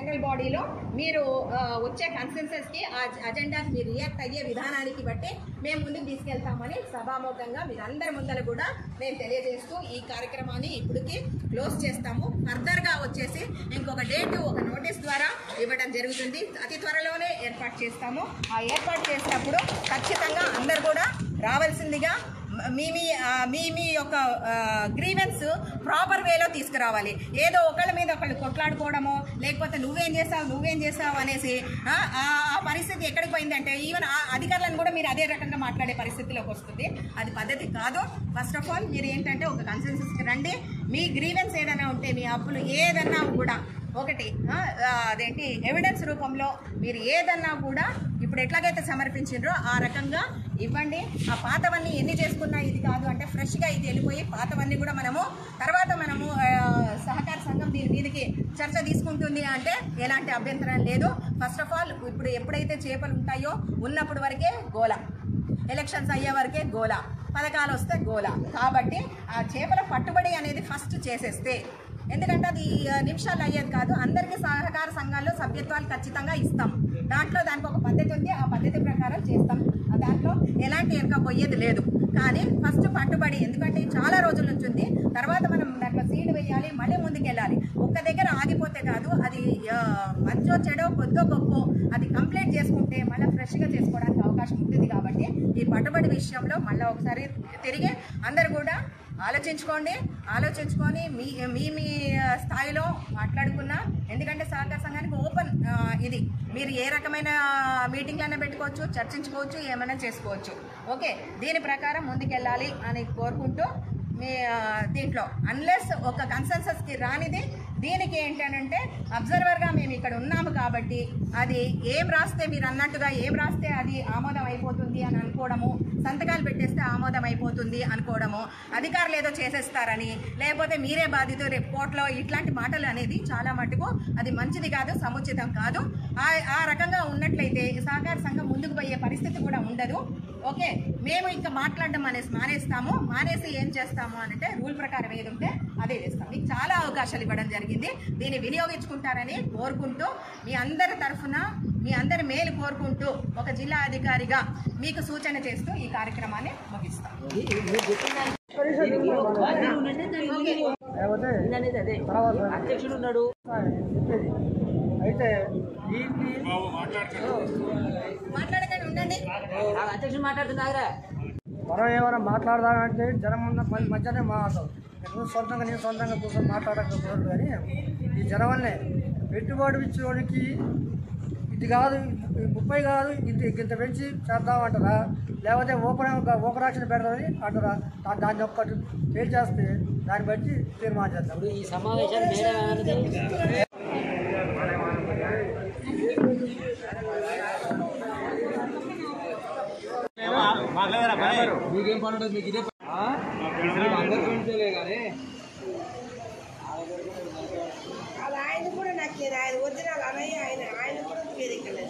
జనరల్ బాడీలో మీరు ఆ, వచ్చే కన్సెన్సెస్కి ఆ అజెండాకి మీరు రియాక్ట్ అయ్యే విధానానికి బట్టి మేము ముందుకు తీసుకెళ్తామని సభాముఖంగా మీరందరి ముందర కూడా మేము తెలియజేస్తూ ఈ కార్యక్రమాన్ని ఇప్పటికి క్లోజ్ చేస్తాము ఫర్దర్గా వచ్చేసి ఇంకొక డేటు ఒక నోటీస్ ద్వారా ఇవ్వడం జరుగుతుంది అతి త్వరలోనే ఏర్పాటు చేస్తాము ఆ ఏర్పాటు చేసినప్పుడు ఖచ్చితంగా అందరు కూడా రావాల్సిందిగా మీ మీ ఆ, మీ మీ యొక్క గ్రీవెన్స్ ప్రాపర్ వేలో తీసుకురావాలి ఏదో ఒకళ్ళ మీద ఒకళ్ళు కొట్లాడుకోవడమో లేకపోతే నువ్వేం చేసావు నువ్వేం చేసావు అనేసి ఆ, ఆ ఆ పరిస్థితి ఎక్కడికి పోయిందంటే ఈవెన్ ఆ అధికారులను కూడా మీరు అదే రకంగా మాట్లాడే పరిస్థితిలోకి వస్తుంది అది పద్ధతి కాదు ఫస్ట్ ఆఫ్ ఆల్ మీరు ఏంటంటే ఒక కన్సెన్సస్కి రండి మీ గ్రీవెన్స్ ఏదైనా ఉంటే మీ అప్పులు ఏదన్నా కూడా ఒకటి ఆ, ఆ, అదేంటి ఎవిడెన్స్ రూపంలో మీరు ఏదన్నా కూడా ఇప్పుడు ఎట్లాగైతే సమర్పించిండ్రో ఆ రకంగా ఇవ్వండి ఆ పాతవన్నీ ఎన్ని చేసుకున్నా ఇది కాదు అంటే ఫ్రెష్గా ఇది వెళ్ళిపోయి పాతవన్నీ కూడా మనము తర్వాత మనము ఆ, సహకార సంఘం దీని మీదకి చర్చ తీసుకుంటుంది అంటే ఎలాంటి అభ్యంతరం లేదు ఫస్ట్ ఆఫ్ ఆల్ ఇప్పుడు ఎప్పుడైతే చేపలు ఉంటాయో ఉన్నప్పుడు వరకే గోల ఎలక్షన్స్ అయ్యే వరకే గోల పథకాలు వస్తే గోల కాబట్టి ఆ చేపల పట్టుబడి అనేది ఫస్ట్ చేసేస్తే ఎందుకంటే అది ఆ, నిమిషాలు అయ్యేది కాదు అందరికీ సహకార సంఘాల్లో సభ్యత్వాలు ఖచ్చితంగా ఇస్తాం దాంట్లో దానికి ఒక పద్ధతి ఉంది ఆ పద్ధతి ప్రకారం చేస్తాం ఆ దాంట్లో ఎలాంటి వెనక పోయేది లేదు కానీ ఫస్ట్ పట్టుబడి ఎందుకంటే చాలా రోజుల నుంచి ఉంది తర్వాత మనం దాంట్లో సీడ్ వేయాలి మళ్ళీ ముందుకు వెళ్ళాలి ఒక్క దగ్గర ఆగిపోతే కాదు అది ఆ, మంచో చెడో కొద్దో గొప్ప అది కంప్లీట్ చేసుకుంటే మళ్ళీ ఫ్రెష్గా చేసుకోవడానికి అవకాశం ఉంటుంది కాబట్టి ఈ పట్టుబడి విషయంలో మళ్ళీ ఒకసారి తిరిగి అందరు కూడా ఆలోచించుకోండి ఆలోచించుకొని మీ మీ మీ స్థాయిలో మాట్లాడుకున్నా ఎందుకంటే సహకార సంఘానికి ఓపెన్ ఆ, ఇది మీరు ఏ రకమైన మీటింగ్లైనా పెట్టుకోవచ్చు చర్చించుకోవచ్చు ఏమైనా చేసుకోవచ్చు ఓకే దీని ప్రకారం ముందుకెళ్ళాలి అని కోరుకుంటూ మీ ఆ, దీంట్లో అన్లెస్ ఒక కన్సెన్సస్కి రానిది దీనికి ఏంటంటే అబ్జర్వర్గా మేము ఇక్కడ ఉన్నాము కాబట్టి అది ఏం రాస్తే మీరు అన్నట్టుగా ఏం రాస్తే అది ఆమోదం అయిపోతుంది అని అనుకోవడము సంతకాలు పెట్టేస్తే ఆమోదం అయిపోతుంది అనుకోవడము అధికారులు ఏదో చేసేస్తారని లేకపోతే మీరే బాధితులు రేపు కోర్టులో ఇట్లాంటి మాటలు అనేది చాలా మటుకు అది మంచిది కాదు సముచితం కాదు ఆ ఆ రకంగా ఉన్నట్లయితే సహకార సంఘం ముందుకు పోయే పరిస్థితి కూడా ఉండదు ఓకే మేము ఇంకా మాట్లాడడం అనేసి మానేస్తాము మానేసి ఏం చేస్తాము అంటే రూల్ ప్రకారం ఏది ఉంటే అదే చేస్తాం మీకు చాలా అవకాశాలు ఇవ్వడం జరిగింది దీన్ని వినియోగించుకుంటారని కోరుకుంటూ మీ అందరి తరఫున మీ అందరి మేలు కోరుకుంటూ ఒక జిల్లా అధికారిగా మీకు సూచన చేస్తూ ఈ కార్యక్రమాన్ని ముగిస్తాం లేకపోతే తర్వాత అధ్యక్షుడు ఉన్నాడు చెప్పేది అయితే దీన్ని మాట్లాడకండి ఉండండి అధ్యక్షుడు మాట్లాడుతున్నారా మనం ఏమైనా మాట్లాడదామంటే జనం ఉన్న పది మధ్యనే మాట్లాడతాం నువ్వు సొంతంగా నేను సొంతంగా కూర్చొని మాట్లాడకపోవద్దు కానీ ఈ జనం వల్లే పెట్టుబడి ఇచ్చేవాడికి ఇది కాదు ఇది ముప్పై కాదు ఇది ఇంత పెంచి చేద్దామంటారా లేకపోతే ఓపెన్ ఓపెన్ ఆక్షన్ పెడదామని అంటారా దా- దాన్ని ఒక్కటి ఫెయిల్ చేస్తే దాన్ని బట్టి తీర్మానం చేద్దాం ఈ సమావేశాన్ని మేడం ఏమన్నది మీకేం పని ఉంటుంది మీకు ఇదే అందరి గురించేలే కానీ అది ఆయన కూడా నచ్చేది ఆయన ఒరిజినల్ అనయ్య ఆయన ఆయన కూడా వేదికలేదు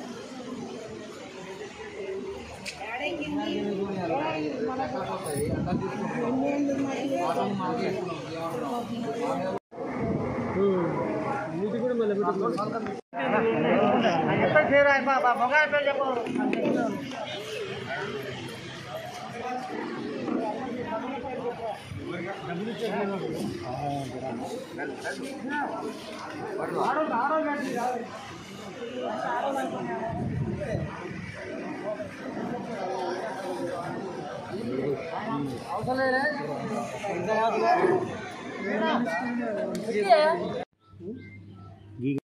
మొగాయి పేరు చెప్పు అవసరం లేదు